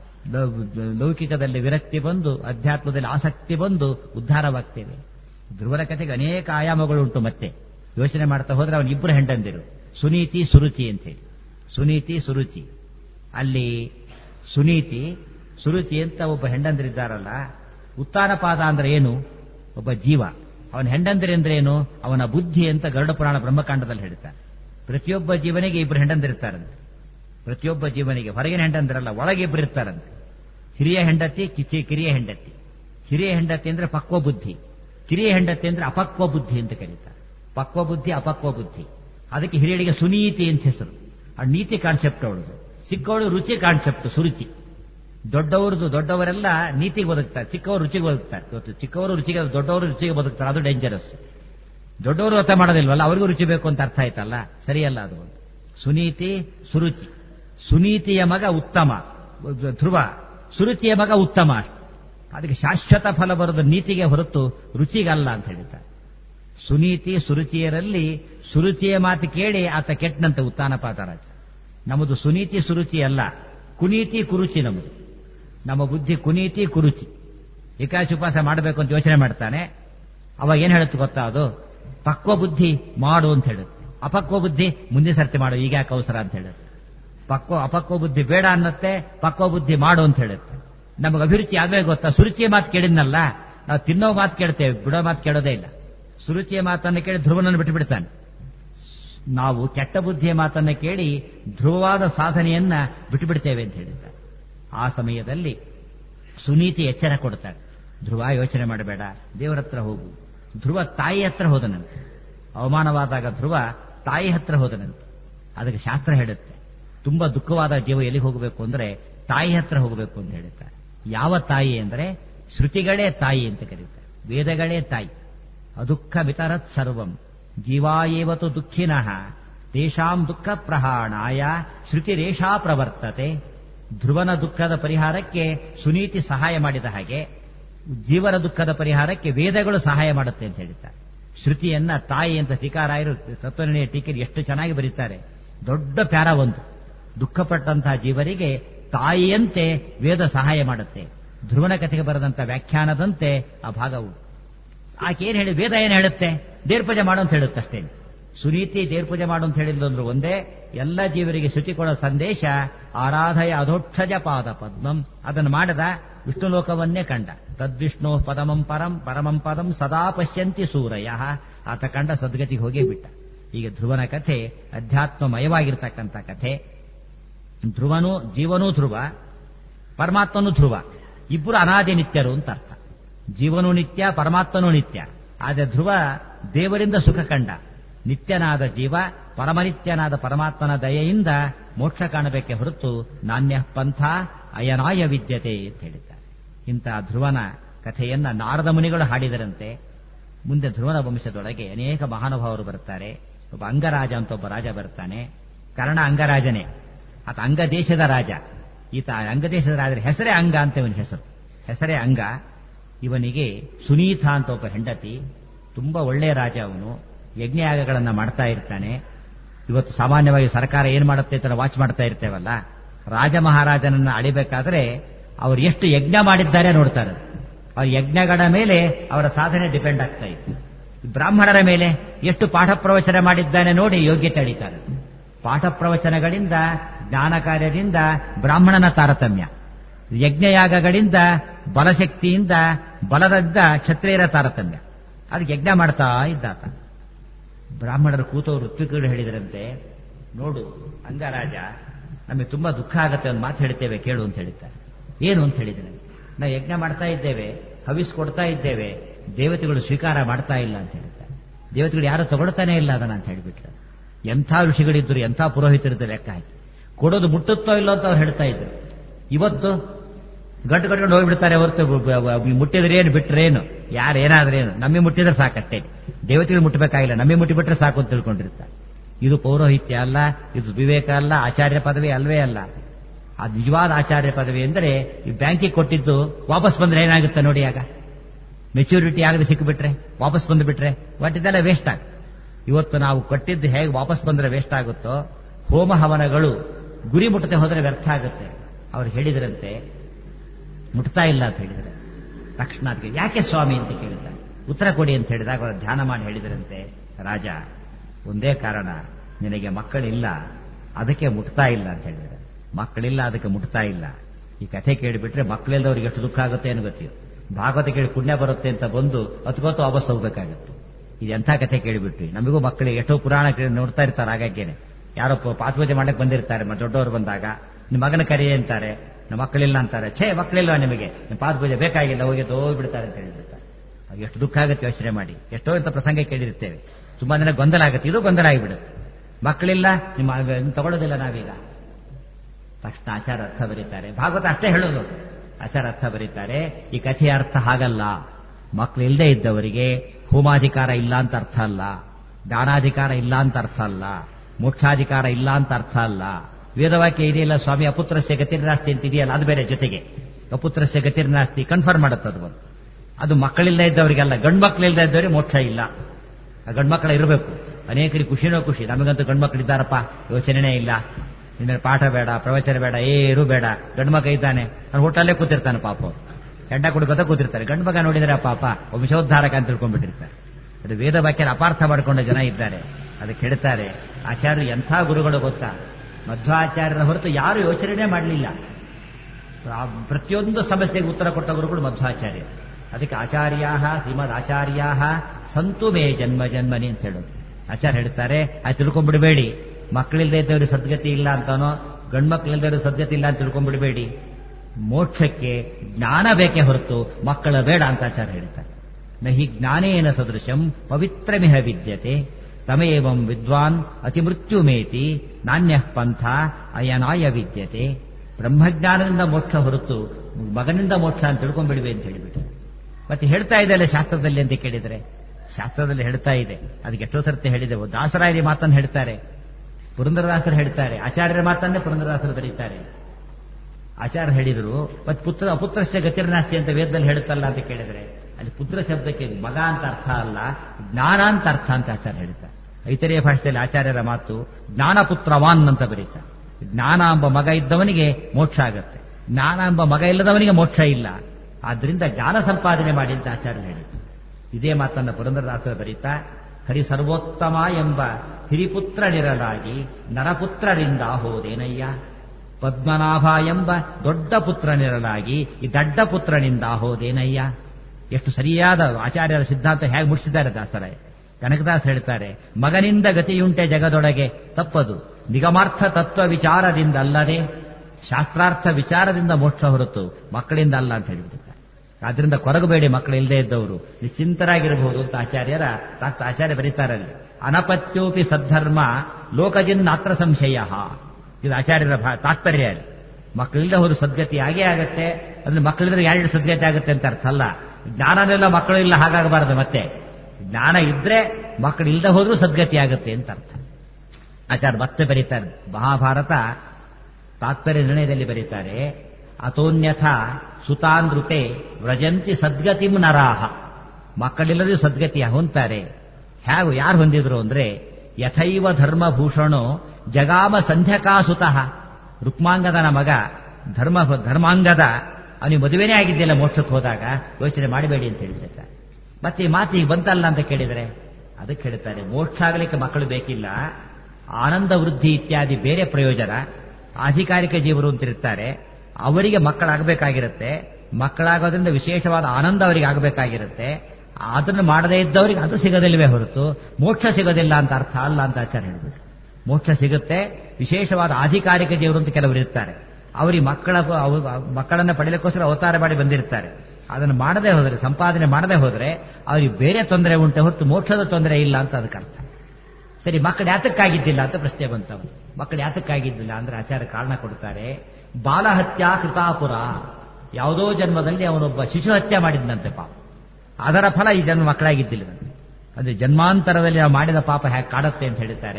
ಲೌ- ಲೌಕಿಕದಲ್ಲಿ ವಿರಕ್ತಿ ಬಂದು ಅಧ್ಯಾತ್ಮದಲ್ಲಿ ಆಸಕ್ತಿ ಬಂದು ಉದ್ಧಾರವಾಗ್ತೇವೆ ಧ್ರುವನ ಕಥೆಗೆ ಅನೇಕ ಆಯಾಮಗಳು ಉಂಟು ಮತ್ತೆ ಯೋಚನೆ ಮಾಡ್ತಾ ಹೋದ್ರೆ ಅವನ ಇಬ್ಬರು ಹೆಂಡಂದಿರು ಸುನೀತಿ ಸುರುಚಿ ಅಂತ ಹೇಳಿ ಸುನೀತಿ ಸುರುಚಿ ಅಲ್ಲಿ ಸುನೀತಿ ಸುರುಚಿ ಅಂತ ಒಬ್ಬ ಹೆಂಡಂದಿರಿದ್ದಾರಲ್ಲ ಉತ್ತಾನಪಾದ ಅಂದ್ರೆ ಏನು ಒಬ್ಬ ಜೀವ ಅವನ ಹೆಂಡಂದಿರೆಂದ್ರೆ ಏನು ಅವನ ಬುದ್ಧಿ ಅಂತ ಗರುಡ ಪುರಾಣ ಬ್ರಹ್ಮಕಾಂಡದಲ್ಲಿ ಹೇಳ್ತಾರೆ ಪ್ರತಿಯೊಬ್ಬ ಜೀವನಿಗೆ ಇಬ್ಬರು ಹೆಂಡಂದಿರ್ತಾರಂತೆ ಪ್ರತಿಯೊಬ್ಬ ಜೀವನಿಗೆ ಹೊರಗಿನ ಹೆಂಡಂದಿರಲ್ಲ ಒಳಗೆ ಇಬ್ಬರು ಇರ್ತಾರಂತೆ ಹಿರಿಯ ಹೆಂಡತಿ ಕಿಚಿ ಕಿರಿಯ ಹೆಂಡತಿ ಹಿರಿಯ ಹೆಂಡತಿ ಅಂದ್ರೆ ಪಕ್ವ ಬುದ್ಧಿ ಕಿರಿಯ ಹೆಂಡತಿ ಅಂದ್ರೆ ಅಪಕ್ವ ಬುದ್ಧಿ ಅಂತ ಕರೀತಾರೆ ಪಕ್ವ ಬುದ್ಧಿ ಅಪಕ್ವ ಬುದ್ಧಿ ಅದಕ್ಕೆ ಹಿರಿಯಳಿಗೆ ಸುನೀತಿ ಅಂತ ಹೆಸರು ಆ ನೀತಿ ಕಾನ್ಸೆಪ್ಟ್ ಅವಳದು ಚಿಕ್ಕವಳು ರುಚಿ ಕಾನ್ಸೆಪ್ಟ್ ಸುರುಚಿ ದೊಡ್ಡವ್ರದ್ದು ದೊಡ್ಡವರೆಲ್ಲ ನೀತಿಗೆ ಬದುಕ್ತಾರೆ ಚಿಕ್ಕವರು ರುಚಿಗೆ ಬದುಕ್ತಾರೆ ಇವತ್ತು ಚಿಕ್ಕವರು ರುಚಿಗೆ ದೊಡ್ಡವರು ರುಚಿಗೆ ಬದುಕ್ತಾರೆ ಅದು ಡೇಂಜರಸ್ ದೊಡ್ಡವರು ಅರ್ಥ ಮಾಡೋದಿಲ್ವಲ್ಲ ಅವ್ರಿಗೂ ರುಚಿ ಬೇಕು ಅಂತ ಅರ್ಥ ಆಯ್ತಲ್ಲ ಸರಿಯಲ್ಲ ಅದು ಒಂದು ಸುನೀತಿ ಸುರುಚಿ ಸುನೀತಿಯ ಮಗ ಉತ್ತಮ ಧ್ರುವ ಸುರುಚಿಯ ಮಗ ಉತ್ತಮ ಅದಕ್ಕೆ ಶಾಶ್ವತ ಫಲ ಬರೋದು ನೀತಿಗೆ ಹೊರತು ರುಚಿಗಲ್ಲ ಅಂತ ಹೇಳಿದ್ದಾರೆ ಸುನೀತಿ ಸುರುಚಿಯರಲ್ಲಿ ಸುರುಚಿಯ ಮಾತು ಕೇಳಿ ಆತ ಕೆಟ್ಟನಂತೆ ಉತ್ತಾನಪಾತ ರಾಜ ನಮ್ಮದು ಸುನೀತಿ ಸುರುಚಿ ಅಲ್ಲ ಕುನೀತಿ ಕುರುಚಿ ನಮ್ಮದು ನಮ್ಮ ಬುದ್ಧಿ ಕುನೀತಿ ಕುರುಚಿ ಏಕಾಚುಪಾಸ ಮಾಡಬೇಕು ಅಂತ ಯೋಚನೆ ಮಾಡ್ತಾನೆ ಅವಾಗ ಏನ್ ಹೇಳುತ್ತೆ ಗೊತ್ತಾ ಅದು ಪಕ್ವ ಬುದ್ಧಿ ಮಾಡು ಅಂತ ಹೇಳುತ್ತೆ ಅಪಕ್ವ ಬುದ್ಧಿ ಮುಂದೆ ಸರ್ತಿ ಮಾಡು ಈಗ ಯಾಕೆ ಅವಸರ ಅಂತ ಹೇಳುತ್ತೆ ಪಕ್ವ ಅಪಕ್ವ ಬುದ್ಧಿ ಬೇಡ ಅನ್ನತ್ತೆ ಪಕ್ವ ಬುದ್ಧಿ ಮಾಡು ಅಂತ ಹೇಳುತ್ತೆ ನಮಗೆ ಅಭಿರುಚಿ ಆದ್ಮೇಲೆ ಗೊತ್ತಾ ಸುರುಚಿಯ ಮಾತು ಕೇಳಿದ್ನಲ್ಲ ನಾವು ತಿನ್ನೋ ಮಾತು ಕೇಳ್ತೇವೆ ಬಿಡೋ ಮಾತು ಕೇಳೋದೇ ಇಲ್ಲ ಸುರುಚಿಯ ಮಾತನ್ನು ಕೇಳಿ ಧ್ರುವನನ್ನು ಬಿಟ್ಟು ಬಿಡ್ತಾನೆ ನಾವು ಕೆಟ್ಟ ಬುದ್ಧಿಯ ಮಾತನ್ನು ಕೇಳಿ ಧ್ರುವವಾದ ಸಾಧನೆಯನ್ನ ಬಿಟ್ಟು ಬಿಡ್ತೇವೆ ಅಂತ ಹೇಳಿದ್ದಾರೆ ಆ ಸಮಯದಲ್ಲಿ ಸುನೀತಿ ಎಚ್ಚರ ಕೊಡ್ತಾಳೆ ಧ್ರುವ ಯೋಚನೆ ಮಾಡಬೇಡ ದೇವರ ಹತ್ರ ಹೋಗು ಧ್ರುವ ತಾಯಿ ಹತ್ರ ಹೋದನಂತೆ ಅವಮಾನವಾದಾಗ ಧ್ರುವ ತಾಯಿ ಹತ್ರ ಹೋದನಂತೆ ಅದಕ್ಕೆ ಶಾಸ್ತ್ರ ಹೇಳುತ್ತೆ ತುಂಬಾ ದುಃಖವಾದ ಜೀವ ಎಲ್ಲಿಗೆ ಹೋಗಬೇಕು ಅಂದ್ರೆ ತಾಯಿ ಹತ್ರ ಹೋಗಬೇಕು ಅಂತ ಹೇಳುತ್ತಾರೆ ಯಾವ ತಾಯಿ ಅಂದ್ರೆ ಶ್ರುತಿಗಳೇ ತಾಯಿ ಅಂತ ಕರೀತಾರೆ ವೇದಗಳೇ ತಾಯಿ ಅದುಃಖ ವಿತರತ್ ಸರ್ವಂ ಜೀವಾಯೇವತು ದುಃಖಿನಃ ತೇಷಾಂ ದುಃಖ ಪ್ರಹಾಣಾಯ ಶ್ರುತಿರೇಷಾ ಪ್ರವರ್ತತೆ ಧ್ರುವನ ದುಃಖದ ಪರಿಹಾರಕ್ಕೆ ಸುನೀತಿ ಸಹಾಯ ಮಾಡಿದ ಹಾಗೆ ಜೀವನ ದುಃಖದ ಪರಿಹಾರಕ್ಕೆ ವೇದಗಳು ಸಹಾಯ ಮಾಡುತ್ತೆ ಅಂತ ಹೇಳಿದ್ದಾರೆ ಶ್ರುತಿಯನ್ನ ತಾಯಿ ಅಂತ ಟೀಕಾರಾಯರು ತತ್ವನಿರ್ಣಯ ಟೀಕೆಯಲ್ಲಿ ಎಷ್ಟು ಚೆನ್ನಾಗಿ ಬರೀತಾರೆ ದೊಡ್ಡ ಪ್ಯಾರ ಒಂದು ದುಃಖಪಟ್ಟಂತಹ ಜೀವರಿಗೆ ತಾಯಿಯಂತೆ ವೇದ ಸಹಾಯ ಮಾಡುತ್ತೆ ಧ್ರುವನ ಕಥೆಗೆ ಬರೆದಂತ ವ್ಯಾಖ್ಯಾನದಂತೆ ಆ ಭಾಗವು ಆಕೆ ಏನ್ ಹೇಳಿ ವೇದ ಏನ್ ಹೇಳುತ್ತೆ ದೇವ್ರ ಪೂಜೆ ಮಾಡು ಅಂತ ಹೇಳುತ್ತೆ ಅಷ್ಟೇ ಸುನೀತಿ ದೇವ್ರ ಪೂಜೆ ಮಾಡು ಅಂತ ಹೇಳಿದ್ರು ಅಂದ್ರೆ ಒಂದೇ ಎಲ್ಲ ಜೀವರಿಗೆ ಶುಚಿ ಕೊಡೋ ಸಂದೇಶ ಆರಾಧಯ ಅಧೋಕ್ಷಜ ಪಾದ ಪದ್ಮಂ ಅದನ್ನು ಮಾಡದ ವಿಷ್ಣು ಲೋಕವನ್ನೇ ಕಂಡ ತದ್ವಿಷ್ಣು ಪದಮಂ ಪರಂ ಪರಮಂ ಪದಂ ಸದಾ ಪಶ್ಯಂತಿ ಸೂರಯ ಆತ ಕಂಡ ಸದ್ಗತಿಗೆ ಹೋಗೇ ಬಿಟ್ಟ ಈಗ ಧ್ರುವನ ಕಥೆ ಅಧ್ಯಾತ್ಮಮಯವಾಗಿರ್ತಕ್ಕಂಥ ಕಥೆ ಧ್ರುವನು ಜೀವನೂ ಧ್ರುವ ಪರಮಾತ್ಮನೂ ಧ್ರುವ ಇಬ್ಬರು ಅನಾದಿ ನಿತ್ಯರು ಅಂತ ಅರ್ಥ ಜೀವನೂ ನಿತ್ಯ ಪರಮಾತ್ಮನೂ ನಿತ್ಯ ಆದರೆ ಧ್ರುವ ದೇವರಿಂದ ಸುಖ ಕಂಡ ನಿತ್ಯನಾದ ಜೀವ ಪರಮನಿತ್ಯನಾದ ಪರಮಾತ್ಮನ ದಯೆಯಿಂದ ಮೋಕ್ಷ ಕಾಣಬೇಕೆ ಹೊರತು ನಾಣ್ಯ ಪಂಥ ಅಯನಾಯ ವಿದ್ಯತೆ ಅಂತ ಹೇಳಿದ್ದಾರೆ ಇಂತಹ ಧ್ರುವನ ಕಥೆಯನ್ನ ನಾರದ ಮುನಿಗಳು ಹಾಡಿದರಂತೆ ಮುಂದೆ ಧ್ರುವನ ವಂಶದೊಳಗೆ ಅನೇಕ ಮಹಾನುಭಾವರು ಬರ್ತಾರೆ ಒಬ್ಬ ಅಂಗರಾಜ ಅಂತ ಒಬ್ಬ ರಾಜ ಬರ್ತಾನೆ ಕರ್ಣ ಅಂಗರಾಜನೇ ಆತ ಅಂಗ ದೇಶದ ರಾಜ ಈತ ಅಂಗದೇಶದ ರಾಜರ ಹೆಸರೇ ಅಂಗ ಅಂತ ಇವನ ಹೆಸರು ಹೆಸರೇ ಅಂಗ ಇವನಿಗೆ ಸುನೀತ ಅಂತ ಒಬ್ಬ ಹೆಂಡತಿ ತುಂಬಾ ಒಳ್ಳೆಯ ರಾಜ ಅವನು ಯಜ್ಞಯಾಗಗಳನ್ನ ಮಾಡ್ತಾ ಇರ್ತಾನೆ ಇವತ್ತು ಸಾಮಾನ್ಯವಾಗಿ ಸರ್ಕಾರ ಏನ್ ಮಾಡುತ್ತೆ ಅಂತ ವಾಚ್ ಮಾಡ್ತಾ ಇರ್ತೇವಲ್ಲ ರಾಜ ಮಹಾರಾಜನನ್ನ ಅಳಿಬೇಕಾದ್ರೆ ಅವರು ಎಷ್ಟು ಯಜ್ಞ ಮಾಡಿದ್ದಾರೆ ನೋಡ್ತಾರೆ ಅವ್ರ ಯಜ್ಞಗಳ ಮೇಲೆ ಅವರ ಸಾಧನೆ ಡಿಪೆಂಡ್ ಆಗ್ತಾ ಇತ್ತು ಬ್ರಾಹ್ಮಣರ ಮೇಲೆ ಎಷ್ಟು ಪಾಠ ಪ್ರವಚನ ಮಾಡಿದ್ದಾನೆ ನೋಡಿ ಯೋಗ್ಯತೆ ಅಳಿತಾರೆ ಪಾಠ ಪ್ರವಚನಗಳಿಂದ ಜ್ಞಾನ ಕಾರ್ಯದಿಂದ ಬ್ರಾಹ್ಮಣನ ತಾರತಮ್ಯ ಯಜ್ಞಯಾಗಗಳಿಂದ ಬಲಶಕ್ತಿಯಿಂದ ಬಲದಿಂದ ಕ್ಷತ್ರಿಯರ ತಾರತಮ್ಯ ಅದಕ್ಕೆ ಯಜ್ಞ ಮಾಡ್ತಾ ಇದ್ದಾತ ಬ್ರಾಹ್ಮಣರು ಕೂತವರು ಋತ್ವಿಕರು ಹೇಳಿದರಂತೆ ನೋಡು ಅಂಗರಾಜ ನಮಗೆ ತುಂಬಾ ದುಃಖ ಆಗತ್ತೆ ಒಂದು ಮಾತು ಹೇಳ್ತೇವೆ ಕೇಳು ಅಂತ ಹೇಳಿದ್ದಾರೆ ಏನು ಅಂತ ಹೇಳಿದ್ರೆ ನಾವು ಯಜ್ಞ ಮಾಡ್ತಾ ಇದ್ದೇವೆ ಹವಿಸ್ ಕೊಡ್ತಾ ಇದ್ದೇವೆ ದೇವತೆಗಳು ಸ್ವೀಕಾರ ಮಾಡ್ತಾ ಇಲ್ಲ ಅಂತ ಹೇಳಿದ್ದಾರೆ ದೇವತೆಗಳು ಯಾರು ತಗೊಳ್ತಾನೆ ಇಲ್ಲ ಅದನ್ನ ಅಂತ ಹೇಳಿಬಿಟ್ರು ಎಂಥ ಋಷಿಗಳಿದ್ರು ಎಂಥ ಪುರೋಹಿತರಿದ್ದು ಲೆಕ್ಕ ಹಾಕಿ ಕೊಡೋದು ಮುಟ್ಟುತ್ತೋ ಇಲ್ಲೋ ಅಂತ ಅವ್ರು ಹೇಳ್ತಾ ಇದ್ರು ಇವತ್ತು ಗಂಟು ಕಟ್ಕೊಂಡು ಹೋಗ್ಬಿಡ್ತಾರೆ ಹೊರತು ಮುಟ್ಟಿದ್ರೆ ಏನು ಬಿಟ್ರೆ ಏನು ಯಾರು ಏನಾದ್ರೆ ಏನು ನಮಗೆ ಮುಟ್ಟಿದ್ರೆ ಸಾಕಷ್ಟೇ ದೇವತೆಗಳು ಮುಟ್ಟಬೇಕಾಗಿಲ್ಲ ನಮಗೆ ಮುಟ್ಟಿಬಿಟ್ರೆ ಸಾಕು ಅಂತ ತಿಳ್ಕೊಂಡಿರ್ತಾರೆ ಇದು ಪೌರೋಹಿತ್ಯ ಅಲ್ಲ ಇದು ವಿವೇಕ ಅಲ್ಲ ಆಚಾರ್ಯ ಪದವಿ ಅಲ್ವೇ ಅಲ್ಲ ಆ ನಿಜವಾದ ಆಚಾರ್ಯ ಪದವಿ ಎಂದರೆ ಈ ಬ್ಯಾಂಕಿಗೆ ಕೊಟ್ಟಿದ್ದು ವಾಪಸ್ ಬಂದ್ರೆ ಏನಾಗುತ್ತೆ ನೋಡಿ ಆಗ ಮೆಚುರಿಟಿ ಆಗದೆ ಸಿಕ್ಕಿಬಿಟ್ರೆ ವಾಪಸ್ ಬಂದುಬಿಟ್ರೆ ಬಟ್ ಇದೆಲ್ಲ ವೇಸ್ಟ್ ಆಗ ಇವತ್ತು ನಾವು ಕೊಟ್ಟಿದ್ದು ಹೇಗೆ ವಾಪಸ್ ಬಂದ್ರೆ ವೇಸ್ಟ್ ಆಗುತ್ತೋ ಹೋಮ ಹವನಗಳು ಗುರಿ ಮುಟ್ಟದೆ ಹೋದರೆ ವ್ಯರ್ಥ ಆಗುತ್ತೆ ಅವ್ರು ಹೇಳಿದ್ರಂತೆ ಮುಟ್ತಾ ಇಲ್ಲ ಅಂತ ಹೇಳಿದರೆ ತಕ್ಷಣ ಅದಕ್ಕೆ ಯಾಕೆ ಸ್ವಾಮಿ ಅಂತ ಕೇಳಿದ್ದಾರೆ ಉತ್ತರ ಕೊಡಿ ಅಂತ ಹೇಳಿದಾಗ ಅವರು ಧ್ಯಾನ ಮಾಡಿ ಹೇಳಿದರಂತೆ ರಾಜ ಒಂದೇ ಕಾರಣ ನಿನಗೆ ಮಕ್ಕಳಿಲ್ಲ ಅದಕ್ಕೆ ಮುಟ್ತಾ ಇಲ್ಲ ಅಂತ ಹೇಳಿದರೆ ಮಕ್ಕಳಿಲ್ಲ ಅದಕ್ಕೆ ಮುಟ್ತಾ ಇಲ್ಲ ಈ ಕಥೆ ಕೇಳಿಬಿಟ್ರೆ ಮಕ್ಕಳಿಲ್ಲದವ್ರಿಗೆ ಎಷ್ಟು ದುಃಖ ಆಗುತ್ತೆ ಏನು ಗೊತ್ತಿಲ್ಲ ಭಾಗವತ ಕೇಳಿ ಪುಣ್ಯ ಬರುತ್ತೆ ಅಂತ ಬಂದು ಹತ್ಕೋತು ವಾಪಸ್ ಹೋಗ್ಬೇಕಾಗತ್ತೆ ಇದು ಎಂಥ ಕಥೆ ಕೇಳಿಬಿಟ್ವಿ ನಮಗೂ ಮಕ್ಕಳಿಗೆ ಎಷ್ಟೋ ಪುರಾಣ ಕೇಳಿ ನೋಡ್ತಾ ಇರ್ತಾರೆ ಆಗಾಗ್ಯೇನೆ ಯಾರೋ ಪಾತ್ಪೂಜೆ ಮಾಡಕ್ಕೆ ಬಂದಿರ್ತಾರೆ ಮ- ದೊಡ್ಡವರು ಬಂದಾಗ ನಿಮ್ಮ ಮಗನ ಕರಿಯೇ ಅಂತಾರೆ ನಮ್ಮ ಮಕ್ಕಳಿಲ್ಲ ಅಂತಾರೆ ಛೇ ಮಕ್ಕಳಿಲ್ವಾ ನಿಮಗೆ ನಿಮ್ಮ ಪಾತ್ಪೂಜೆ ಬೇಕಾಗಿಲ್ಲ ಹೋಗಿ ಹೋಗ್ಬಿಡ್ತಾರೆ ಅಂತ ಹೇಳಿಬಿಡ್ತಾರೆ ಆಗ ಎಷ್ಟು ದುಃಖ ಆಗುತ್ತೆ ಯೋಚನೆ ಮಾಡಿ ಎಷ್ಟೋ ಇಂಥ ಪ್ರಸಂಗ ಕೇಳಿರ್ತೇವೆ ತುಂಬಾ ದಿನ ಗೊಂದಲ ಆಗುತ್ತೆ ಇದು ಗೊಂದಲ ಆಗಿಬಿಡುತ್ತೆ ಮಕ್ಕಳಿಲ್ಲ ನಿಮ್ಮ ಇನ್ನು ತಗೊಳ್ಳೋದಿಲ್ಲ ನಾವೀಗ ತಕ್ಷಣ ಆಚಾರ ಅರ್ಥ ಬರೀತಾರೆ ಭಾಗವತ ಅಷ್ಟೇ ಹೇಳೋದು ಆಚಾರ ಅರ್ಥ ಬರೀತಾರೆ ಈ ಕಥೆಯ ಅರ್ಥ ಹಾಗಲ್ಲ ಮಕ್ಕಳು ಇಲ್ಲದೆ ಇದ್ದವರಿಗೆ ಹೋಮಾಧಿಕಾರ ಇಲ್ಲ ಅಂತ ಅರ್ಥ ಅಲ್ಲ ದಾನಾಧಿಕಾರ ಇಲ್ಲ ಅಂತ ಅರ್ಥ ಅಲ್ಲ ಮೋಕ್ಷಾಧಿಕಾರ ಇಲ್ಲ ಅಂತ ಅರ್ಥ ಅಲ್ಲ ವೇದವಾಕ್ಯ ಇದೆಯಲ್ಲ ಸ್ವಾಮಿ ಅಪುತ್ರಸ್ಯ ಗತಿರ್ನಾಸ್ತಿ ಅಂತ ಇದೆಯಲ್ಲ ಅದು ಬೇರೆ ಜೊತೆಗೆ ಅಪುತ್ರಸ್ಯ ಗತಿರ್ನಾಸ್ತಿ ಕನ್ಫರ್ಮ್ ಮಾಡುತ್ತೆ ಅದು ಒಂದು ಅದು ಮಕ್ಕಳಿಲ್ಲದೆ ಇದ್ದವರಿಗೆಲ್ಲ ಗಂಡು ಮಕ್ಕಳಿಲ್ಲದೆ ಇದ್ದವರಿಗೆ ಮೋಕ್ಷ ಇಲ್ಲ ಆ ಗಂಡು ಮಕ್ಕಳ ಇರಬೇಕು ಅನೇಕರಿಗೆ ಖುಷಿನೋ ಖುಷಿ ನಮಗಂತೂ ಗಂಡು ಮಕ್ಕಳಿದ್ದಾರಪ್ಪ ಯೋಚನೆನೇ ಇಲ್ಲ ನಿನ್ನ ಪಾಠ ಬೇಡ ಪ್ರವಚನ ಬೇಡ ಏನು ಬೇಡ ಗಂಡು ಮಗ ಇದ್ದಾನೆ ಅವ್ನು ಹೋಟೆಲ್ಲೇ ಕೂತಿರ್ತಾನೆ ಪಾಪ ಅವ್ನು. ಹೆಂಡ ಕುಡ್ಕೋತ ಕೂತಿರ್ತಾರೆ ಗಂಡು ಮಗ ನೋಡಿದ್ರೆ ಆ ಪಾಪ ವಂಶೋದ್ಧಾರಕ ಅಂತ ತಿಳ್ಕೊಂಡ್ಬಿಟ್ಟಿರ್ತಾರೆ ಅದು ವೇದ ವಾಕ್ಯನ ಅಪಾರ್ಥ ಮಾಡಿಕೊಂಡ ಜನ ಇದ್ದಾರೆ ಅದಕ್ಕೆ ಹೇಳ್ತಾರೆ ಆಚಾರ್ಯರು ಎಂಥ ಗುರುಗಳು ಗೊತ್ತಾ ಮಧ್ವಾಚಾರ್ಯರ ಹೊರತು ಯಾರು ಯೋಚನೆ ಮಾಡಲಿಲ್ಲ ಆ ಪ್ರತಿಯೊಂದು ಸಮಸ್ಯೆಗೆ ಉತ್ತರ ಕೊಟ್ಟ ಗುರುಗಳು ಮಧ್ವಾಚಾರ್ಯ ಅದಕ್ಕೆ ಆಚಾರ್ಯಾ ಶ್ರೀಮದ್ ಆಚಾರ್ಯಾ ಸಂತು ಮೇ ಜನ್ಮ ಜನ್ಮನಿ ಅಂತ ಹೇಳೋದು ಆಚಾರ್ಯ ಹೇಳ್ತಾರೆ ಅದು ತಿಳ್ಕೊಂಡ್ಬಿಡಬೇಡಿ ಮಕ್ಕಳಿಲ್ಲದೆ ಇದ್ದವ್ರಿಗೆ ಸದ್ಗತಿ ಇಲ್ಲ ಅಂತಾನೋ ಗಂಡು ಮಕ್ಕಳಿಲ್ಲದವ್ರಿಗೆ ಸದ್ಗತಿ ಇಲ್ಲ ಅಂತ ತಿಳ್ಕೊಂಡ್ಬಿಡಬೇಡಿ ಮೋಕ್ಷಕ್ಕೆ ಜ್ಞಾನ ಬೇಕೇ ಹೊರತು ಮಕ್ಕಳ ಬೇಡ ಅಂತ ಆಚಾರ್ಯ ಹೇಳ್ತಾರೆ ನಹಿ ಜ್ಞಾನೇನ ಸದೃಶಂ ಪವಿತ್ರಮಿಹ ವಿದ್ಯತೆ ತಮೇವಂ ವಿದ್ವಾನ್ ಅತಿ ಮೃತ್ಯುಮೇತಿ ನಾಣ್ಯ ಪಂಥ ಅಯನಾಯ ವಿದ್ಯತೆ ಬ್ರಹ್ಮಜ್ಞಾನದಿಂದ ಮೋಕ್ಷ ಹೊರತು ಮಗನಿಂದ ಮೋಕ್ಷ ಅಂತ ತಿಳ್ಕೊಂಡ್ಬಿಡ್ವೆ ಅಂತ ಹೇಳಿಬಿಟ್ಟು ಮತ್ತೆ ಹೇಳ್ತಾ ಇದೆಯಲ್ಲ ಶಾಸ್ತ್ರದಲ್ಲಿ ಅಂತ ಕೇಳಿದರೆ ಶಾಸ್ತ್ರದಲ್ಲಿ ಹೇಳ್ತಾ ಇದೆ ಅದಕ್ಕೆ ಎಷ್ಟೋ ಸರ್ತಿ ಹೇಳಿದೆವು ದಾಸರಾಯರಿ ಮಾತನ್ನು ಹೇಳ್ತಾರೆ ಪುರಂದರದಾಸರು ಹೇಳ್ತಾರೆ ಆಚಾರ್ಯರ ಮಾತನ್ನೇ ಪುರಂದರದಾಸರು ಬರೀತಾರೆ ಆಚಾರ್ಯ ಹೇಳಿದರು ಮತ್ತೆ ಪುತ್ರ ಅಪುತ್ರಸ್ಯ ಗತಿರ್ನಾಸ್ತಿ ಅಂತ ವೇದದಲ್ಲಿ ಹೇಳುತ್ತಲ್ಲ ಅಂತ ಕೇಳಿದರೆ ಅಲ್ಲಿ ಪುತ್ರ ಶಬ್ದಕ್ಕೆ ಮಗ ಅಂತ ಅರ್ಥ ಅಲ್ಲ ಜ್ಞಾನ ಅಂತ ಅರ್ಥ ಅಂತ ಆಚಾರ್ಯ ಹೇಳ್ತಾರೆ ಐತರಿಯ ಭಾಷೆಯಲ್ಲಿ ಆಚಾರ್ಯರ ಮಾತು ಜ್ಞಾನಪುತ್ರವಾನ್ ಅಂತ ಬರೀತಾರೆ ಜ್ಞಾನ ಎಂಬ ಮಗ ಇದ್ದವನಿಗೆ ಮೋಕ್ಷ ಆಗತ್ತೆ ಜ್ಞಾನ ಎಂಬ ಮಗ ಇಲ್ಲದವನಿಗೆ ಮೋಕ್ಷ ಇಲ್ಲ ಆದ್ರಿಂದ ಜ್ಞಾನ ಸಂಪಾದನೆ ಮಾಡಿ ಅಂತ ಆಚಾರ್ಯ ಹೇಳಿದ್ರು ಇದೇ ಮಾತನ್ನು ಪುರಂದರದಾಸರು ಬರೀತಾ ಹರಿ ಸರ್ವೋತ್ತಮ ಎಂಬ ಹಿರಿಪುತ್ರನಿರಲಾಗಿ ನರಪುತ್ರರಿಂದ ಹೋದೇನಯ್ಯ ಪದ್ಮನಾಭ ಎಂಬ ದೊಡ್ಡ ಪುತ್ರನಿರಲಾಗಿ ಈ ದಡ್ಡ ಪುತ್ರನಿಂದ ಹೋದೇನಯ್ಯ ಎಷ್ಟು ಸರಿಯಾದ ಆಚಾರ್ಯರ ಸಿದ್ಧಾಂತ ಹೇಗೆ ಮುಟ್ಟಿಸಿದ್ದಾರೆ ದಾಸರಾಯ ಕನಕದಾಸ್ ಹೇಳ್ತಾರೆ ಮಗನಿಂದ ಗತಿಯುಂಟೆ ಜಗದೊಳಗೆ ತಪ್ಪದು ನಿಗಮಾರ್ಥ ತತ್ವ ವಿಚಾರದಿಂದ ಅಲ್ಲದೆ ಶಾಸ್ತ್ರಾರ್ಥ ವಿಚಾರದಿಂದ ಮೋಕ್ಷ ಹೊರತು ಮಕ್ಕಳಿಂದ ಅಲ್ಲ ಅಂತ ಹೇಳಿಬಿಡ್ತಾರೆ ಆದ್ರಿಂದ ಕೊರಗಬೇಡಿ ಮಕ್ಕಳು ಇಲ್ಲದೆ ಇದ್ದವರು ನಿಶ್ಚಿಂತರಾಗಿರಬಹುದು ಅಂತ ಆಚಾರ್ಯರ ತಾತ ಆಚಾರ್ಯ ಬರೀತಾರಲ್ಲಿ ಅನಪತ್ಯೋಪಿ ಸದ್ಧರ್ಮ ಲೋಕಜಿನ್ನಾತ್ರ ಸಂಶಯ ಇದು ಆಚಾರ್ಯರ ಭಾ- ತಾತ್ಪರ್ಯ ಅಲ್ಲಿ ಮಕ್ಕಳಿಲ್ಲದೆ ಅವರು ಸದ್ಗತಿ ಆಗೇ ಆಗತ್ತೆ ಅಂದ್ರೆ ಮಕ್ಕಳಿದ್ರೆ ಎರಡು ಸದ್ಗತಿ ಆಗುತ್ತೆ ಅಂತ ಅರ್ಥ ಅಲ್ಲ ಜ್ಞಾನನೆಲ್ಲ ಮಕ್ಕಳು ಇಲ್ಲ ಹಾಗಾಗಬಾರದು ಮತ್ತೆ ಜ್ಞಾನ ಇದ್ರೆ ಮಕ್ಕಳು ಇಲ್ಲದೆ ಹೋದ್ರೂ ಸದ್ಗತಿ ಆಗುತ್ತೆ ಅಂತ ಅರ್ಥ ಆಚಾರ್ಯ ಮತ್ತೆ ಬರೀತಾರೆ ಮಹಾಭಾರತ ತಾತ್ಪರ್ಯ ನಿರ್ಣಯದಲ್ಲಿ ಬರೀತಾರೆ ಅತೋನ್ಯಥ ಸುತಾನೃತೆ ವ್ರಜಂತಿ ಸದ್ಗತಿಂ ನರಾಹ ಮಕ್ಕಳಿಲ್ಲದೂ ಸದ್ಗತಿಯ ಹೊಂತಾರೆ ಹೇಗೂ ಯಾರು ಹೊಂದಿದ್ರು ಅಂದ್ರೆ ಯಥೈವ ಧರ್ಮಭೂಷಣೋ ಜಗಾಮ ಸಂಧ್ಯಕಾಸುತಃ ರುಕ್ಮಾಂಗದನ ಮಗ ಧರ್ಮ ಧರ್ಮಾಂಗದ ಅವನಿಗೆ ಮದುವೆನೇ ಆಗಿದ್ದಿಲ್ಲ ಮೋಕ್ಷಕ್ಕೆ ಹೋದಾಗ ಯೋಚನೆ ಮಾಡಬೇಡಿ ಅಂತ ಹೇಳಿಬಿಡ್ತಾರೆ ಮತ್ತೆ ಈ ಮಾತು ಈಗ ಬಂತಲ್ಲ ಅಂತ ಕೇಳಿದರೆ ಅದಕ್ಕೆ ಹೇಳ್ತಾರೆ ಮೋಕ್ಷ ಆಗಲಿಕ್ಕೆ ಮಕ್ಕಳು ಬೇಕಿಲ್ಲ ಆನಂದ ವೃದ್ಧಿ ಇತ್ಯಾದಿ ಬೇರೆ ಪ್ರಯೋಜನ ಅಧಿಕಾರಿಕ ಜೀವರು ಅಂತಿರ್ತಾರೆ ಅವರಿಗೆ ಮಕ್ಕಳಾಗಬೇಕಾಗಿರುತ್ತೆ ಮಕ್ಕಳಾಗೋದ್ರಿಂದ ವಿಶೇಷವಾದ ಆನಂದ ಅವರಿಗೆ ಆಗಬೇಕಾಗಿರುತ್ತೆ ಅದನ್ನು ಮಾಡದೇ ಇದ್ದವರಿಗೆ ಅದು ಸಿಗೋದಿಲ್ಲವೇ ಹೊರತು ಮೋಕ್ಷ ಸಿಗೋದಿಲ್ಲ ಅಂತ ಅರ್ಥ ಅಲ್ಲ ಅಂತ ಆಚಾರ್ಯ ಹೇಳ್ಬಿಟ್ಟು ಮೋಕ್ಷ ಸಿಗುತ್ತೆ ವಿಶೇಷವಾದ ಆಧಿಕಾರಿಕ ಜೀವರು ಅಂತ ಕೆಲವರು ಇರ್ತಾರೆ ಅವರಿಗೆ ಮಕ್ಕಳ ಅವು- ಮಕ್ಕಳನ್ನ ಪಡೆಯಲಿಕ್ಕೋಸ್ಕರ ಅವತಾರ ಮಾಡಿ ಬಂದಿರ್ತಾರೆ ಅದನ್ನು ಮಾಡದೆ ಹೋದರೆ ಸಂಪಾದನೆ ಮಾಡದೆ ಹೋದರೆ ಅವರಿಗೆ ಬೇರೆ ತೊಂದರೆ ಉಂಟೆ ಹೊರತು ಮೋಕ್ಷದ ತೊಂದರೆ ಇಲ್ಲ ಅಂತ ಅದಕ್ಕೆ ಅರ್ಥ ಸರಿ ಮಕ್ಕಳು ಯಾತಕ್ಕಾಗಿದ್ದಿಲ್ಲ ಅಂತ ಪ್ರಶ್ನೆ ಬಂತವು ಮಕ್ಕಳು ಯಾತಕ್ಕಾಗಿದ್ದಿಲ್ಲ ಅಂದ್ರೆ ಆಚಾರ್ಯ ಕಾರಣ ಕೊಡ್ತಾರೆ ಬಾಲಹತ್ಯಾ ಕೃತಾಪುರ ಯಾವುದೋ ಜನ್ಮದಲ್ಲಿ ಅವನೊಬ್ಬ ಶಿಶು ಹತ್ಯೆ ಮಾಡಿದ್ನಂತೆ ಪಾಪ ಅದರ ಫಲ ಈ ಜನ್ಮ ಮಕ್ಕಳಾಗಿದ್ದಿಲ್ಲ ಅಂದ್ರೆ ಜನ್ಮಾಂತರದಲ್ಲಿ ನಾವು ಮಾಡಿದ ಪಾಪ ಹೇಗೆ ಕಾಡುತ್ತೆ ಅಂತ ಹೇಳ್ತಾರೆ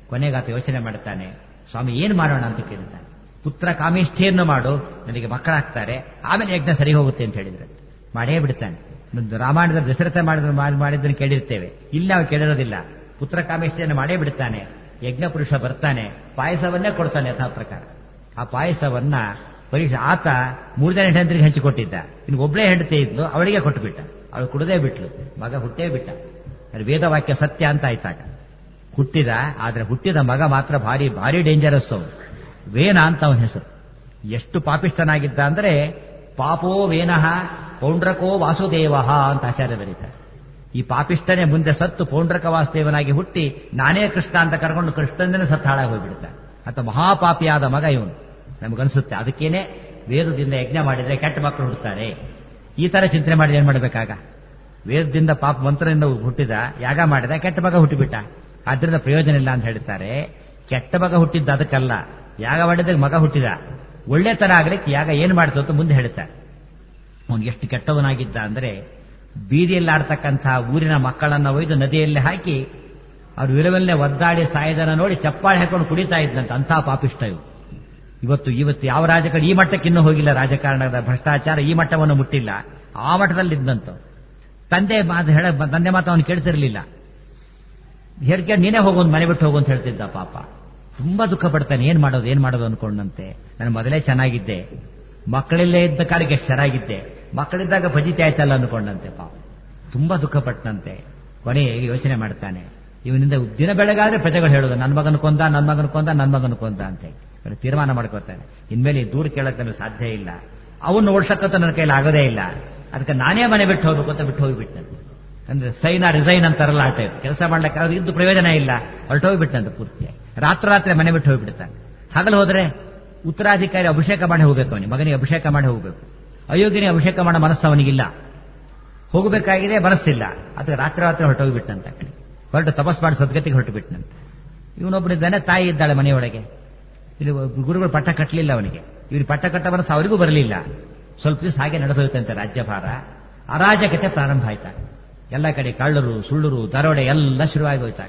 ಕೊನೆಗಾತ ಯೋಚನೆ ಮಾಡ್ತಾನೆ ಸ್ವಾಮಿ ಏನ್ ಮಾಡೋಣ ಅಂತ ಕೇಳ್ತಾನೆ ಪುತ್ರ ಕಾಮೇಷ್ಠಿಯನ್ನು ಮಾಡು ನನಗೆ ಮಕ್ಕಳಾಗ್ತಾರೆ ಆಮೇಲೆ ಯಜ್ಞ ಸರಿ ಹೋಗುತ್ತೆ ಅಂತ ಹೇಳಿದ್ರೆ ಮಾಡೇ ಬಿಡ್ತಾನೆ ಒಂದು ರಾಮಾಯಣದ ದಶರಥ ಮಾಡಿದ ಮಾಡಿದ್ದನ್ನು ಕೇಳಿರ್ತೇವೆ ಇಲ್ಲಿ ನಾವು ಕೇಳಿರೋದಿಲ್ಲ ಪುತ್ರ ಕಾಮೇಷ್ಠಿಯನ್ನು ಮಾಡೇ ಬಿಡ್ತಾನೆ ಯಜ್ಞ ಪುರುಷ ಬರ್ತಾನೆ ಪಾಯಸವನ್ನೇ ಕೊಡ್ತಾನೆ ಯಥಾ ಪ್ರಕಾರ ಆ ಪಾಯಸವನ್ನ ಪರೀಕ್ಷೆ ಆತ ಮೂರು ಜನ ಹೆಂಡತಿಗೆ ಹಂಚಿಕೊಟ್ಟಿದ್ದ ಇನ್ನು ಒಬ್ಬಳೇ ಹೆಂಡತಿ ಇದ್ಲು ಅವಳಿಗೆ ಕೊಟ್ಟುಬಿಟ್ಟ ಅವಳು ಕುಡದೇ ಬಿಟ್ಲು ಮಗ ಹುಟ್ಟೇ ಬಿಟ್ಟ ಅದು ವೇದವಾಕ್ಯ ಸತ್ಯ ಅಂತ ಆಯ್ತಾಗ ಹುಟ್ಟಿದ ಆದ್ರೆ ಹುಟ್ಟಿದ ಮಗ ಮಾತ್ರ ಭಾರಿ ಭಾರಿ ಡೇಂಜರಸ್ ಅವನು ವೇನ ಅಂತ ಅವನ ಹೆಸರು ಎಷ್ಟು ಪಾಪಿಷ್ಠನಾಗಿದ್ದ ಅಂದ್ರೆ ಪಾಪೋ ವೇನಃ ಪೌಂಡ್ರಕೋ ವಾಸುದೇವ ಅಂತ ಆಚಾರ್ಯ ಬರೀತಾರೆ ಈ ಪಾಪಿಷ್ಠನೇ ಮುಂದೆ ಸತ್ತು ಪೌಂಡ್ರಕ ವಾಸುದೇವನಾಗಿ ಹುಟ್ಟಿ ನಾನೇ ಕೃಷ್ಣ ಅಂತ ಕರ್ಕೊಂಡು ಕೃಷ್ಣನೇ ಸತ್ತು ಹಾಳಾಗಿ ಹೋಗ್ಬಿಡ್ತಾನೆ ಅಂತ ಮಹಾಪಾಪಿಯಾದ ಮಗ ಇವನು ನಮಗನ್ಸುತ್ತೆ ಅದಕ್ಕೇನೆ ವೇದದಿಂದ ಯಜ್ಞ ಮಾಡಿದ್ರೆ ಕೆಟ್ಟ ಮಕ್ಕಳು ಹುಡ್ತಾರೆ ಈ ತರ ಚಿಂತನೆ ಮಾಡಿ ಏನ್ ಮಾಡ್ಬೇಕಾಗ ವೇದದಿಂದ ಪಾಪ ಮಂತ್ರದಿಂದ ಹುಟ್ಟಿದ ಯಾಗ ಮಾಡಿದ ಕೆಟ್ಟ ಮಗ ಹುಟ್ಟಿಬಿಟ್ಟ ಆದ್ರಿಂದ ಪ್ರಯೋಜನ ಇಲ್ಲ ಅಂತ ಹೇಳ್ತಾರೆ ಕೆಟ್ಟ ಮಗ ಹುಟ್ಟಿದ್ದ ಅದಕ್ಕಲ್ಲ ಯಾಗ ಮಾಡಿದಾಗ ಮಗ ಹುಟ್ಟಿದ ಒಳ್ಳೆ ತರ ಆಗ್ಲಿಕ್ಕೆ ಯಾಗ ಏನ್ ಮಾಡ್ತು ಅಂತ ಮುಂದೆ ಹೇಳ್ತಾರೆ ಅವನು ಎಷ್ಟು ಕೆಟ್ಟವನಾಗಿದ್ದ ಅಂದ್ರೆ ಬೀದಿಯಲ್ಲಿ ಆಡ್ತಕ್ಕಂಥ ಊರಿನ ಮಕ್ಕಳನ್ನ ಒಯ್ದು ನದಿಯಲ್ಲಿ ಹಾಕಿ ಅವ್ರು ವಿಲವಲ್ಲೇ ಒದ್ದಾಡಿ ಸಾಯದನ ನೋಡಿ ಚಪ್ಪಾಳೆ ಹಾಕೊಂಡು ಕುಡಿತಾ ಇದ್ದಂತ ಅಂಥ ಪಾಪಿಷ್ಟ ಇವು ಇವತ್ತು ಇವತ್ತು ಯಾವ ರಾಜಕಾರಣ ಈ ಮಟ್ಟಕ್ಕೆ ಇನ್ನೂ ಹೋಗಿಲ್ಲ ರಾಜಕಾರಣದ ಭ್ರಷ್ಟಾಚಾರ ಈ ಮಟ್ಟವನ್ನು ಮುಟ್ಟಿಲ್ಲ ಆ ಮಟ್ಟದಲ್ಲಿ ಇದ್ದಂತ ತಂದೆ ಮಾತು ಹೇಳ ತಂದೆ ಮಾತು ಅವನು ಕೇಳ್ತಿರ್ಲಿಲ್ಲ ಹೇಳ್ಕೆ ನೀನೇ ಹೋಗೊಂದು ಮನೆ ಬಿಟ್ಟು ಹೋಗು ಅಂತ ಹೇಳ್ತಿದ್ದ ಪಾಪ ತುಂಬಾ ದುಃಖ ಪಡ್ತಾನೆ ಏನ್ ಮಾಡೋದು ಏನ್ ಮಾಡೋದು ಅನ್ಕೊಂಡಂತೆ ನಾನು ಮೊದಲೇ ಚೆನ್ನಾಗಿದ್ದೆ ಮಕ್ಕಳಿಲ್ಲೇ ಇದ್ದ ಕಾಲಕ್ಕೆ ಎಷ್ಟು ಚೆನ್ನಾಗಿದ್ದೆ ಮಕ್ಕಳಿದ್ದಾಗ ಭಜಿತೆ ಆಯ್ತಲ್ಲ ಅನ್ಕೊಂಡಂತೆ ಪಾಪ ತುಂಬಾ ದುಃಖ ಪಟ್ಟನಂತೆ ಕೊನೆಗೆ ಯೋಚನೆ ಮಾಡ್ತಾನೆ ಇವನಿಂದ ದಿನ ಬೆಳಗಾದ್ರೆ ಪ್ರಜೆಗಳು ಹೇಳೋದು ನನ್ನ ಮಗನ ಕೊಂದ ನನ್ನ ಮಗನ ಕೊಂದ ನನ್ನ ಮಗನ ಕೊಂದ ಅಂತ ಇವ್ನು ತೀರ್ಮಾನ ಮಾಡ್ಕೋತಾನೆ ಇನ್ಮೇಲೆ ಈ ದೂರ ಕೇಳಕ್ ನಮಗೆ ಸಾಧ್ಯ ಇಲ್ಲ ಅವನ್ನ ಓಡ್ಸಕ್ಕಂತ ನನ್ನ ಕೈಲಿ ಆಗೋದೇ ಇಲ್ಲ ಅದಕ್ಕೆ ನಾನೇ ಮನೆ ಬಿಟ್ಟು ಹೋಗ್ಬೇಕು ಅಂತ ಬಿಟ್ಟು ಹೋಗಿಬಿಟ್ಟಂತೆ ಅಂದ್ರೆ ಸೈನ ರಿಸೈನ್ ಅಂತಾರಲ್ಲ ಆ ಟೈಪ್ ಕೆಲಸ ಮಾಡ್ಲಿಕ್ಕೆ ಅವ್ರಿಗೆ ಇದ್ದು ಪ್ರಯೋಜನ ಇಲ್ಲ ಹೊರಟೋಗ್ಬಿಟ್ಟಂತೆ ಪೂರ್ತಿಯಾಗಿ ರಾತ್ರಿ ರಾತ್ರಿ ಮನೆ ಬಿಟ್ಟು ಹೋಗ್ಬಿಡ್ತಾನೆ ಹಗಲು ಹೋದ್ರೆ ಉತ್ತರಾಧಿಕಾರಿ ಅಭಿಷೇಕ ಮಾಡಿ ಹೋಗ್ಬೇಕು ಅವನಿಗೆ ಮಗನಿಗೆ ಅಭಿಷೇಕ ಮಾಡಿ ಹೋಗ್ಬೇಕು ಅಯೋಗ್ಯನಿಗೆ ಅಭಿಷೇಕ ಮಾಡೋ ಮನಸ್ಸು ಅವನಿಗಿಲ್ಲ ಹೋಗಬೇಕಾಗಿದೆ ಮನಸ್ಸಿಲ್ಲ ಅದಕ್ಕೆ ರಾತ್ರಿ ರಾತ್ರಿ ಹೊರಟೋಗ್ಬಿಟ್ಟಂತ ಕಡೆ ಹೊರಟು ತಪಸ್ ಮಾಡಿ ಸದ್ಗತಿಗೆ ಹೊರಟು ಬಿಟ್ಟನಂತೆ ಇವನೊಬ್ಬನಿದ್ದಾನೆ ತಾಯಿ ಇದ್ದಾಳೆ ಮನೆಯೊಳಗೆ ಇಲ್ಲಿ ಗುರುಗಳು ಪಟ್ಟ ಕಟ್ಟಲಿಲ್ಲ ಅವನಿಗೆ ಇವ್ರಿಗೆ ಪಟ್ಟ ಕಟ್ಟ ಮನಸ್ಸು ಅವರಿಗೂ ಬರಲಿಲ್ಲ ಸ್ವಲ್ಪ ದಿವಸ ಹಾಗೆ ನಡೆದೋಯ್ತಂತೆ ರಾಜ್ಯಭಾರ ಅರಾಜಕತೆ ಪ್ರಾರಂಭ ಆಯ್ತಾ ಎಲ್ಲ ಕಡೆ ಕಳ್ಳರು ಸುಳ್ಳರು ದರೋಡೆ ಎಲ್ಲ ಶುರುವಾಗಿ ಹೋಯ್ತಾಗ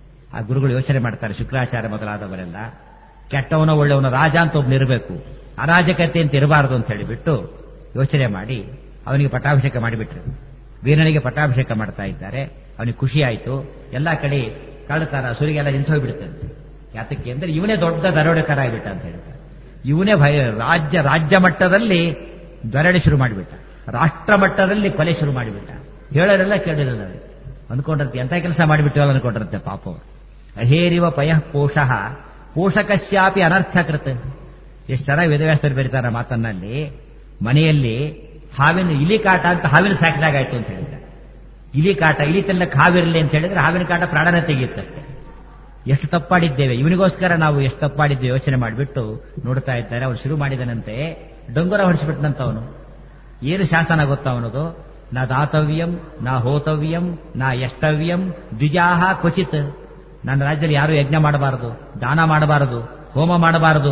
ಆ ಗುರುಗಳು ಯೋಚನೆ ಮಾಡ್ತಾರೆ ಶುಕ್ರಾಚಾರ್ಯ ಮೊದಲಾದವರೆಲ್ಲ ಕೆಟ್ಟವನ ಒಳ್ಳೆಯವನ ರಾಜ ಅಂತ ಒಬ್ಬನಿರಬೇಕು ಅರಾಜಕತೆ ಅಂತ ಇರಬಾರದು ಅಂತ ಹೇಳಿಬಿಟ್ಟು ಯೋಚನೆ ಮಾಡಿ ಅವನಿಗೆ ಪಟ್ಟಾಭಿಷೇಕ ಮಾಡಿಬಿಟ್ರು ವೀರನಿಗೆ ಪಟ್ಟಾಭಿಷೇಕ ಮಾಡ್ತಾ ಇದ್ದಾರೆ ಅವನಿಗೆ ಖುಷಿ ಆಯಿತು ಎಲ್ಲ ಕಡೆ ಕಳ್ಳತನ ಸುರಿಗೆಲ್ಲ ನಿಂತು ಹೋಗ್ಬಿಡುತ್ತಂತೆ ಯಾತಕ್ಕೆ ಅಂದ್ರೆ ಇವನೇ ದೊಡ್ಡ ದರೋಡೆಕರ ಆಗಿಬಿಟ್ಟ ಅಂತ ಹೇಳ್ತಾರೆ ಇವನೇ ಭಯ ರಾಜ್ಯ ರಾಜ್ಯ ಮಟ್ಟದಲ್ಲಿ ದರೋಡೆ ಶುರು ಮಾಡಿಬಿಟ್ಟ ರಾಷ್ಟ್ರ ಮಟ್ಟದಲ್ಲಿ ಕೊಲೆ ಶುರು ಮಾಡಿಬಿಟ್ಟ ಹೇಳೋರೆಲ್ಲ ಕೇಳಿರಲ್ಲ ಅಂದ್ಕೊಂಡಿರ್ತೆ ಎಂತ ಕೆಲಸ ಮಾಡಿಬಿಟ್ಟವಲ್ಲ ಅನ್ಕೊಂಡಿರುತ್ತೆ ಪಾಪ ಅಹೇರಿವ ಪಯಃ ಪೋಷಃ ಪೋಷಕಶ್ಯಾಪಿ ಅನರ್ಥಕೃತ ಎಷ್ಟು ಚೆನ್ನಾಗಿ ವೇದವ್ಯಾಸರು ಬರೀತಾರ ಮಾತನ್ನಲ್ಲಿ ಮನೆಯಲ್ಲಿ ಹಾವಿನ ಇಲಿ ಕಾಟ ಅಂತ ಹಾವಿನ ಸಾಕಿದಾಗಾಯ್ತು ಅಂತ ಹೇಳಿದ್ದಾರೆ ಇಲಿ ಕಾಟ ಇಲಿ ತಿನ್ನಕ್ಕೆ ಹಾವಿರಲಿ ಅಂತ ಹೇಳಿದ್ರೆ ಹಾವಿನ ಕಾಟ ಪ್ರಾಣನೇ ತೆಗೆಯುತ್ತಷ್ಟೇ ಎಷ್ಟು ತಪ್ಪಾಡಿದ್ದೇವೆ ಇವನಿಗೋಸ್ಕರ ನಾವು ಎಷ್ಟು ತಪ್ಪಾಡಿದ್ದೇವೆ ಯೋಚನೆ ಮಾಡಿಬಿಟ್ಟು ನೋಡ್ತಾ ಇದ್ದಾರೆ ಅವನು ಶುರು ಮಾಡಿದನಂತೆ ಡೊಂಗರ ಹೊಡಿಸಿಬಿಟ್ಟನಂತ ಅವನು ಏನು ಶಾಸನ ಗೊತ್ತಾ ಅವನದು ನಾ ದಾತವ್ಯಂ ನಾ ಹೋತವ್ಯಂ ನಾ ಎಷ್ಟವ್ಯಂ ದ್ವಿಜಾಹ ಕ್ವಚಿತ್ ನನ್ನ ರಾಜ್ಯದಲ್ಲಿ ಯಾರು ಯಜ್ಞ ಮಾಡಬಾರದು ದಾನ ಮಾಡಬಾರದು ಹೋಮ ಮಾಡಬಾರದು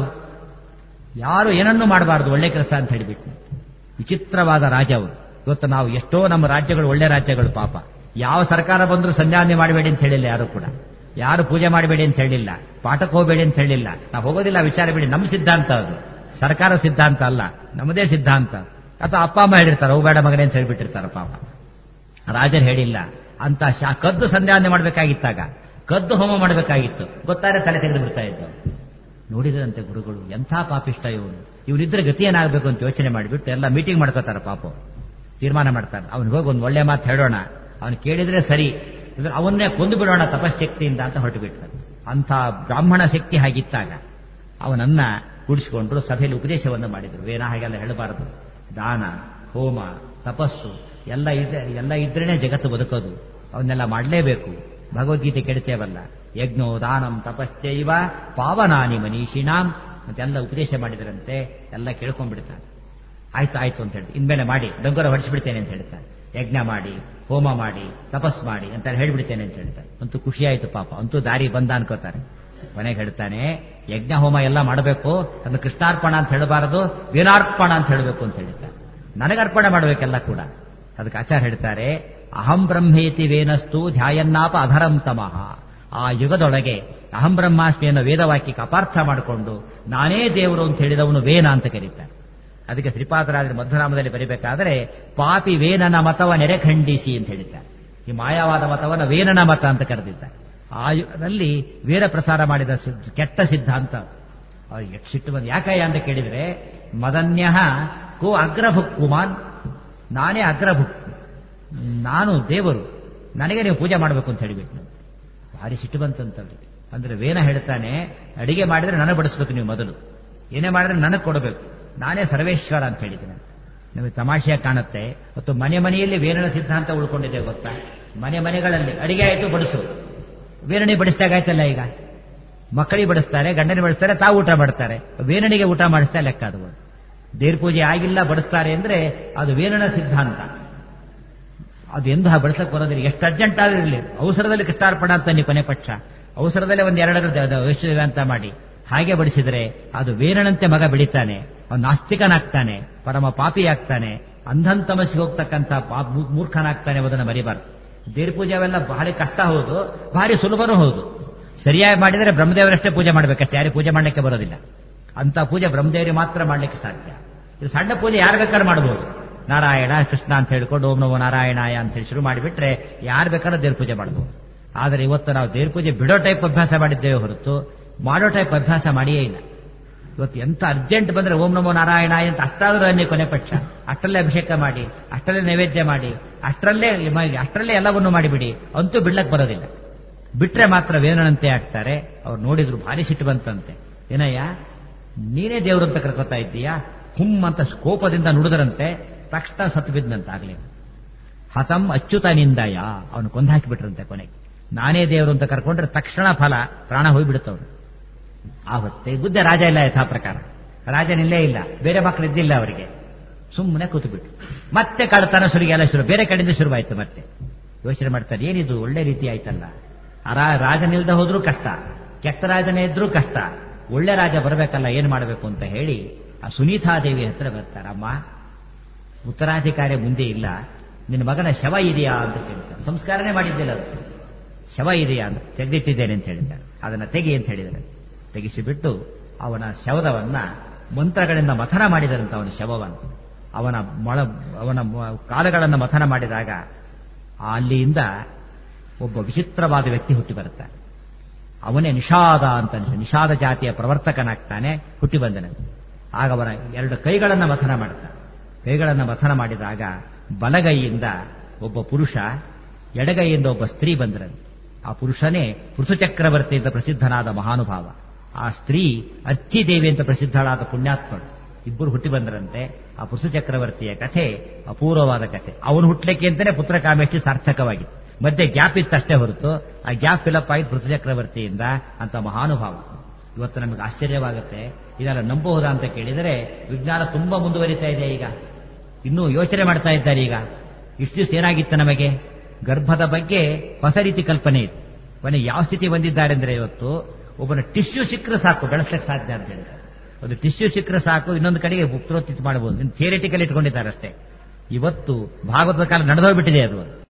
ಯಾರು ಏನನ್ನೂ ಮಾಡಬಾರದು ಒಳ್ಳೆ ಕೆಲಸ ಅಂತ ಹೇಳಿಬಿಟ್ಟು ವಿಚಿತ್ರವಾದ ರಾಜ ಅವರು ಇವತ್ತು ನಾವು ಎಷ್ಟೋ ನಮ್ಮ ರಾಜ್ಯಗಳು ಒಳ್ಳೆ ರಾಜ್ಯಗಳು ಪಾಪ ಯಾವ ಸರ್ಕಾರ ಬಂದರೂ ಸಂಧ್ಯಾವಂದನೆ ಮಾಡಬೇಡಿ ಅಂತ ಹೇಳಿಲ್ಲ ಯಾರು ಕೂಡ ಯಾರು ಪೂಜೆ ಮಾಡಬೇಡಿ ಅಂತ ಹೇಳಿಲ್ಲ ಪಾಠಕ್ಕೆ ಹೋಗಬೇಡಿ ಅಂತ ಹೇಳಿಲ್ಲ ನಾವು ಹೋಗೋದಿಲ್ಲ ವಿಚಾರ ಬೇಡಿ ನಮ್ಮ ಸಿದ್ಧಾಂತ ಅದು ಸರ್ಕಾರ ಸಿದ್ಧಾಂತ ಅಲ್ಲ ನಮ್ಮದೇ ಸಿದ್ಧಾಂತ ಅಥವಾ ಅಪ್ಪ ಅಮ್ಮ ಹೇಳಿರ್ತಾರೆ ಹೋಗಬೇಡ ಮಗನೇ ಅಂತ ಹೇಳ್ಬಿಟ್ಟಿರ್ತಾರೆ ಪಾಪ ರಾಜರು ಹೇಳಿಲ್ಲ ಅಂತ ಶಾ ಕದ್ದು ಸಂಧ್ಯಾವಂದನೆ ಮಾಡಬೇಕಾಗಿತ್ತಾಗ ಕದ್ದು ಹೋಮ ಮಾಡಬೇಕಾಗಿತ್ತು ಗೊತ್ತಾರೆ ತಲೆ ತೆಗೆದು ಬಿಡ್ತಾ ಇದ್ದು ನೋಡಿದ್ರಂತೆ ಗುರುಗಳು ಎಂಥ ಪಾಪಿಷ್ಟ ಇವನು ಇವನಿದ್ರೆ ಗತಿ ಏನಾಗಬೇಕು ಅಂತ ಯೋಚನೆ ಮಾಡಿಬಿಟ್ಟು ಎಲ್ಲ ಮೀಟಿಂಗ್ ಮಾಡ್ಕೋತಾರೆ ಪಾಪ ತೀರ್ಮಾನ ಮಾಡ್ತಾರೆ ಅವನಿಗೆ ಹೋಗಿ ಒಂದು ಒಳ್ಳೆ ಮಾತು ಹೇಳೋಣ ಅವನು ಕೇಳಿದ್ರೆ ಸರಿ ಇದ್ರೆ ಅವನ್ನೇ ಕೊಂದು ಬಿಡೋಣ ತಪಶಕ್ತಿಯಿಂದ ಅಂತ ಹೊರಟು ಬಿಟ್ರು ಅಂಥ ಬ್ರಾಹ್ಮಣ ಶಕ್ತಿ ಹಾಗಿತ್ತಾಗ ಅವನನ್ನ ಕೂಡಿಸಿಕೊಂಡ್ರು ಸಭೆಯಲ್ಲಿ ಉಪದೇಶವನ್ನು ಮಾಡಿದ್ರು ವೇನ ಹಾಗೆಲ್ಲ ಹೇಳಬಾರದು ದಾನ ಹೋಮ ತಪಸ್ಸು ಎಲ್ಲ ಇದ್ರೆ ಎಲ್ಲ ಇದ್ರೇನೆ ಜಗತ್ತು ಬದುಕೋದು ಅವನ್ನೆಲ್ಲ ಮಾಡಲೇಬೇಕು ಭಗವದ್ಗೀತೆ ಕೆಡ್ತೇವಲ್ಲ ಯಜ್ಞೋ ದಾನಂ ತಪಶ್ಚೈವ ಪಾವನಾನಿ ಮನೀಷಿಣಾಂ ಮತ್ತೆಲ್ಲ ಉಪದೇಶ ಮಾಡಿದ್ರಂತೆ ಎಲ್ಲ ಕೇಳ್ಕೊಂಡ್ಬಿಡ್ತಾನೆ ಆಯ್ತು ಆಯ್ತು ಅಂತ ಹೇಳಿ ಇನ್ಮೇಲೆ ಮಾಡಿ ಡೊಂಗರ ಹೊಡಿಸ್ಬಿಡ್ತೇನೆ ಅಂತ ಹೇಳ್ತಾರೆ ಯಜ್ಞ ಮಾಡಿ ಹೋಮ ಮಾಡಿ ತಪಸ್ ಮಾಡಿ ಅಂತ ಹೇಳ್ಬಿಡ್ತೇನೆ ಅಂತ ಹೇಳ್ತಾರೆ ಅಂತೂ ಖುಷಿ ಆಯ್ತು ಪಾಪ ಅಂತೂ ದಾರಿ ಬಂದ ಅನ್ಕೋತಾರೆ ಕೊನೆಗೆ ಹೇಳ್ತಾನೆ ಯಜ್ಞ ಹೋಮ ಎಲ್ಲ ಮಾಡಬೇಕು ಅದನ್ನು ಕೃಷ್ಣಾರ್ಪಣ ಅಂತ ಹೇಳಬಾರದು ವೀರಾರ್ಪಣ ಅಂತ ಹೇಳಬೇಕು ಅಂತ ಹೇಳ್ತಾರೆ ನನಗರ್ಪಣೆ ಮಾಡಬೇಕೆಲ್ಲ ಕೂಡ ಅದಕ್ಕೆ ಆಚಾರ ಹೇಳ್ತಾರೆ ಅಹಂ ಬ್ರಹ್ಮೇತಿ ವೇನಸ್ತು ಧ್ಯಾಯನ್ನಾಪ ಅಧರಂ ತಮಃ ಆ ಯುಗದೊಳಗೆ ಅಹಂ ಬ್ರಹ್ಮಾಸ್ಮಿ ಅನ್ನೋ ವೇದವಾಕ್ಯಕ್ಕೆ ಅಪಾರ್ಥ ಮಾಡಿಕೊಂಡು ನಾನೇ ದೇವರು ಅಂತ ಹೇಳಿದವನು ವೇನ ಅಂತ ಕರೀತಾರೆ ಅದಕ್ಕೆ ಶ್ರೀಪಾದರಾಜರ ಮಧ್ಯನಾಮದಲ್ಲಿ ಬರಿಬೇಕಾದರೆ ಪಾಪಿ ವೇನನ ಮತವ ನೆರೆಖಂಡಿಸಿ ಅಂತ ಹೇಳಿದ್ದಾರೆ ಈ ಮಾಯಾವಾದ ಮತವನ್ನ ವೇನನ ಮತ ಅಂತ ಕರೆದಿದ್ದಾರೆ ಆ ಯುಗದಲ್ಲಿ ವೇದ ಪ್ರಸಾರ ಮಾಡಿದ ಸಿದ್ಧ- ಕೆಟ್ಟ ಸಿದ್ಧಾಂತ ಎಷ್ಟು ಸಿಟ್ಟು ಬಂದು ಯಾಕಯ್ಯ ಅಂತ ಕೇಳಿದ್ರೆ ಮದನ್ಯ ಕೋ ಅಗ್ರಭುಕ್ ಕುಮಾನ್ ನಾನೇ ಅಗ್ರಭುಕ್ ನಾನು ದೇವರು ನನಗೆ ನೀವು ಪೂಜೆ ಮಾಡಬೇಕು ಅಂತ ಹೇಳಿಬಿಟ್ಟು ಭಾರಿ ಸಿಟ್ಟು ಬಂತಂತವ್ರಿಗೆ ಅಂದ್ರೆ ವೇನ ಹೇಳ್ತಾನೆ ಅಡಿಗೆ ಮಾಡಿದ್ರೆ ನನಗೆ ಬಡಿಸ್ಬೇಕು ನೀವು ಮೊದಲು ಏನೇ ಮಾಡಿದ್ರೆ ನನಗೆ ಕೊಡಬೇಕು ನಾನೇ ಸರ್ವೇಶ್ವರ ಅಂತ ಹೇಳಿದ್ದೇನೆ ಅಂತ ನಮಗೆ ತಮಾಷೆಯಾಗಿ ಕಾಣುತ್ತೆ ಮತ್ತು ಮನೆ ಮನೆಯಲ್ಲಿ ವೇರಣ ಸಿದ್ಧಾಂತ ಉಳ್ಕೊಂಡಿದೆ ಗೊತ್ತಾ ಮನೆ ಮನೆಗಳಲ್ಲಿ ಅಡಿಗೆ ಆಯಿತು ಬಡಿಸು ವೇರಣಿ ಬಡಿಸಿದಾಗ ಆಯ್ತಲ್ಲ ಈಗ ಮಕ್ಕಳಿಗೆ ಬಡಿಸ್ತಾರೆ ಗಂಡನಿಗೆ ಬಡಿಸ್ತಾರೆ ತಾವು ಊಟ ಮಾಡ್ತಾರೆ ವೇರಣಿಗೆ ಊಟ ಮಾಡಿಸ್ತಾ ಲೆಕ್ಕ ಅದು ದೇವ್ರ ಪೂಜೆ ಆಗಿಲ್ಲ ಬಡಿಸ್ತಾರೆ ಅಂದ್ರೆ ಅದು ವೇರಣ ಸಿದ್ಧಾಂತ ಅದು ಎಂದು ಬಡಿಸಕ್ ಬರೋದಿಲ್ಲ ಎಷ್ಟು ಅರ್ಜೆಂಟ್ ಆಗಿರಲಿ ಅವಸರದಲ್ಲಿ ಕೃಷ್ಣಾರ್ಪಣ ಅಂತ ನೀವು ಕೊನೆ ಪಕ್ಷ ಅವಸರದಲ್ಲೇ ಒಂದು ಎರಡರ ವೈಶ್ವ ಅಂತ ಮಾಡಿ ಹಾಗೆ ಬಡಿಸಿದರೆ ಅದು ವೇರಣಂತೆ ಮಗ ಬೆಳಿತಾನೆ ಅವನು ನಾಸ್ತಿಕನಾಗ್ತಾನೆ ಪರಮ ಪಾಪಿ ಆಗ್ತಾನೆ ಅಂಧನ್ ತಮಸ್ಸಿಗೆ ಹೋಗ್ತಕ್ಕಂಥ ಪಾ- ಮೂ- ಮೂರ್ಖನಾಗ್ತಾನೆ ಎಂಬುದನ್ನು ಮರಿಬಾರ್ದು ದೇವ್ರ ಪೂಜೆ ಅವೆಲ್ಲ ಭಾರಿ ಕಷ್ಟ ಹೌದು ಭಾರಿ ಸುಲಭನೂ ಹೌದು ಸರಿಯಾಗಿ ಮಾಡಿದರೆ ಬ್ರಹ್ಮದೇವರಷ್ಟೇ ಪೂಜೆ ಮಾಡ್ಬೇಕಷ್ಟೇ ಯಾರಿಗೆ ಪೂಜೆ ಮಾಡಲಿಕ್ಕೆ ಬರೋದಿಲ್ಲ ಅಂತ ಪೂಜೆ ಬ್ರಹ್ಮದೇವರಿಗೆ ಮಾತ್ರ ಮಾಡಲಿಕ್ಕೆ ಸಾಧ್ಯ ಇದು ಸಣ್ಣ ಪೂಜೆ ಯಾರು ಬೇಕಾದ್ರೂ ಮಾಡಬಹುದು ನಾರಾಯಣ ಕೃಷ್ಣ ಅಂತ ಹೇಳ್ಕೊಂಡು ಓಂ ನಮೋ ನಾರಾಯಣಾಯ ಅಂತ ಹೇಳಿ ಶುರು ಮಾಡಿಬಿಟ್ರೆ ಯಾರು ಬೇಕಾದ್ರೂ ದೇವ್ರ ಪೂಜೆ ಮಾಡಬಹುದು ಆದರೆ ಇವತ್ತು ನಾವು ದೇವ್ರ ಪೂಜೆ ಬಿಡೋ ಟೈಪ್ ಅಭ್ಯಾಸ ಮಾಡಿದ್ದೇವೆ ಹೊರತು ಮಾಡೋ ಟೈಪ್ ಅಭ್ಯಾಸ ಮಾಡಿಯೇ ಇಲ್ಲ ಇವತ್ತು ಎಂತ ಅರ್ಜೆಂಟ್ ಬಂದ್ರೆ ಓಂ ನಮೋ ನಾರಾಯಣಾಯ ಅಂತ ಅಷ್ಟಾದ್ರೂ ಅನ್ನಿ ಕೊನೆ ಪಕ್ಷ ಅಷ್ಟರಲ್ಲೇ ಅಭಿಷೇಕ ಮಾಡಿ ಅಷ್ಟರಲ್ಲೇ ನೈವೇದ್ಯ ಮಾಡಿ ಅಷ್ಟರಲ್ಲೇ ಮ- ಅಷ್ಟರಲ್ಲೇ ಎಲ್ಲವನ್ನು ಮಾಡಿಬಿಡಿ ಅಂತೂ ಬಿಡ್ಲಕ್ ಬರೋದಿಲ್ಲ ಬಿಟ್ರೆ ಮಾತ್ರ ವೇದನಂತೆ ಆಗ್ತಾರೆ ಅವ್ರು ನೋಡಿದ್ರು ಭಾರಿ ಸಿಟ್ಟು ಬಂತಂತೆ ಏನಯ್ಯ ನೀನೇ ದೇವ್ರು ಅಂತ ಕರ್ಕೋತಾ ಇದ್ದೀಯಾ ಹುಮ್ ಅಂತ ಕೋಪದಿಂದ ನುಡಿದರಂತೆ ತಕ್ಷಣ ಸತ್ತು ಬಿದ್ದಂತಾಗ್ಲಿ ಹತಂ ಅಚ್ಯುತನಿಂದಯ ಅವನು ಕೊಂದು ಹಾಕಿಬಿಟ್ರಂತೆ ಕೊನೆಗೆ ನಾನೇ ದೇವರು ಅಂತ ಕರ್ಕೊಂಡ್ರೆ ತಕ್ಷಣ ಫಲ ಪ್ರಾಣ ಹೋಗ್ಬಿಡುತ್ತವ್ರು ಆವತ್ತೆ ಬುದ್ಧ ರಾಜ ಇಲ್ಲ ಯಥಾ ಪ್ರಕಾರ ರಾಜನಿಲ್ಲೇ ಇಲ್ಲ ಬೇರೆ ಮಕ್ಕಳು ಇದ್ದಿಲ್ಲ ಅವರಿಗೆ ಸುಮ್ಮನೆ ಕೂತುಬಿಟ್ಟು ಮತ್ತೆ ಕಳ್ತನ ಶುರುಗೆಲ್ಲ ಶುರು ಬೇರೆ ಕಡೆಯಿಂದ ಶುರುವಾಯ್ತು ಮತ್ತೆ ಯೋಚನೆ ಮಾಡ್ತಾರೆ ಏನಿದು ಒಳ್ಳೆ ರೀತಿ ಆಯ್ತಲ್ಲ ಆ ರಾ- ರಾಜನಿಲ್ದ ಹೋದ್ರೂ ಕಷ್ಟ ಕೆಟ್ಟ ರಾಜನೇ ಇದ್ರೂ ಕಷ್ಟ ಒಳ್ಳೆ ರಾಜ ಬರಬೇಕಲ್ಲ ಏನು ಮಾಡಬೇಕು ಅಂತ ಹೇಳಿ ಆ ಸುನೀತಾದೇವಿ ಹತ್ರ ಬರ್ತಾರೆ ಅಮ್ಮ ಉತ್ತರಾಧಿಕಾರಿ ಮುಂದೆ ಇಲ್ಲ ನಿನ್ನ ಮಗನ ಶವ ಇದೆಯಾ ಅಂತ ಕೇಳ್ತಾರೆ ಸಂಸ್ಕಾರನೇ ಮಾಡಿದ್ದಿಲ್ಲ ಅದು ಶವ ಇದೆಯಾ ಅಂತ ತೆಗೆದಿಟ್ಟಿದ್ದೇನೆ ಅಂತ ಹೇಳಿದ್ದಾರೆ ಅದನ್ನ ತೆಗಿ ಅಂತ ಹೇಳಿದ್ದಾರೆ ತೆಗಿಸಿಬಿಟ್ಟು ಅವನ ಶವದವನ್ನ ಮಂತ್ರಗಳಿಂದ ಮಥನ ಮಾಡಿದರಂತ ಅವನ ಶವವನ್ನು ಅವನ ಮೊಳ ಅವನ ಮ- ಕಾಲಗಳನ್ನು ಮಥನ ಮಾಡಿದಾಗ ಅಲ್ಲಿಂದ ಒಬ್ಬ ವಿಚಿತ್ರವಾದ ವ್ಯಕ್ತಿ ಹುಟ್ಟಿ ಬರುತ್ತಾನೆ ಅವನೇ ನಿಷಾದ ಅಂತ ಅನಿಸ ನಿಷಾದ ಜಾತಿಯ ಪ್ರವರ್ತಕನಾಗ್ತಾನೆ ಹುಟ್ಟಿ ಬಂದನು ಆಗ ಅವನ ಎರಡು ಕೈಗಳನ್ನು ಮಥನ ಮಾಡ್ತಾನೆ ಕೈಗಳನ್ನು ಮಥನ ಮಾಡಿದಾಗ ಬಲಗೈಯಿಂದ ಒಬ್ಬ ಪುರುಷ ಎಡಗೈಯಿಂದ ಒಬ್ಬ ಸ್ತ್ರೀ ಬಂದರು ಆ ಪುರುಷನೇ ಪೃಥುಚಕ್ರವರ್ತಿ ಅಂತ ಪ್ರಸಿದ್ಧನಾದ ಮಹಾನುಭಾವ ಆ ಸ್ತ್ರೀ ಅರ್ಚಿದೇವಿ ಅಂತ ಪ್ರಸಿದ್ಧಳಾದ ಪುಣ್ಯಾತ್ಮಳು ಇಬ್ಬರು ಹುಟ್ಟಿ ಬಂದರಂತೆ ಆ ಪೃಥು ಚಕ್ರವರ್ತಿಯ ಕಥೆ ಅಪೂರ್ವವಾದ ಕಥೆ ಅವನು ಹುಟ್ಲಿಕ್ಕೆ ಅಂತಾನೆ ಪುತ್ರ ಕಾಮೇಷ್ಟಿ ಸಾರ್ಥಕವಾಗಿತ್ತು ಮಧ್ಯೆ ಗ್ಯಾಪ್ ಇತ್ತಷ್ಟೇ ಹೊರತು ಆ ಗ್ಯಾಪ್ ಫಿಲಪ್ ಆಗಿ ಪೃಥು ಚಕ್ರವರ್ತಿಯಿಂದ ಅಂತ ಮಹಾನುಭಾವ ಇವತ್ತು ನಮಗೆ ಆಶ್ಚರ್ಯವಾಗುತ್ತೆ ಇದೆಲ್ಲ ನಂಬಬಹುದಾ ಅಂತ ಕೇಳಿದರೆ ವಿಜ್ಞಾನ ತುಂಬಾ ಮುಂದುವರಿತಾ ಇದೆ ಈಗ ಇನ್ನೂ ಯೋಚನೆ ಮಾಡ್ತಾ ಇದ್ದಾರೆ ಈಗ ಇಷ್ಟು ದಿವಸ ಏನಾಗಿತ್ತು ನಮಗೆ ಗರ್ಭದ ಬಗ್ಗೆ ಹೊಸ ರೀತಿ ಕಲ್ಪನೆ ಇತ್ತು ಕೊನೆ ಯಾವ ಸ್ಥಿತಿ ಬಂದಿದ್ದಾರೆ ಅಂದ್ರೆ ಇವತ್ತು ಒಬ್ಬನ ಟಿಶ್ಯೂ ಸಿಕ್ಕರೆ ಸಾಕು ಬೆಳೆಸ್ಲಿಕ್ಕೆ ಸಾಧ್ಯ ಅಂತ ಹೇಳಿದ್ದಾರೆ ಒಂದು ಟಿಶ್ಯೂ ಸಿಕ್ಕರೆ ಸಾಕು ಇನ್ನೊಂದು ಕಡೆಗೆ ಪುತ್ರೋತ್ತಿ ಮಾಡಬಹುದು ಥಿಯರಿಟಿಕಲ್ ಇಟ್ಕೊಂಡಿದ್ದಾರೆ ಅಷ್ಟೇ ಇವತ್ತು ಭಾಗವತದ ಕಾಲ ನಡೆದೋಗ್ಬಿಟ್ಟಿದೆ ಅದು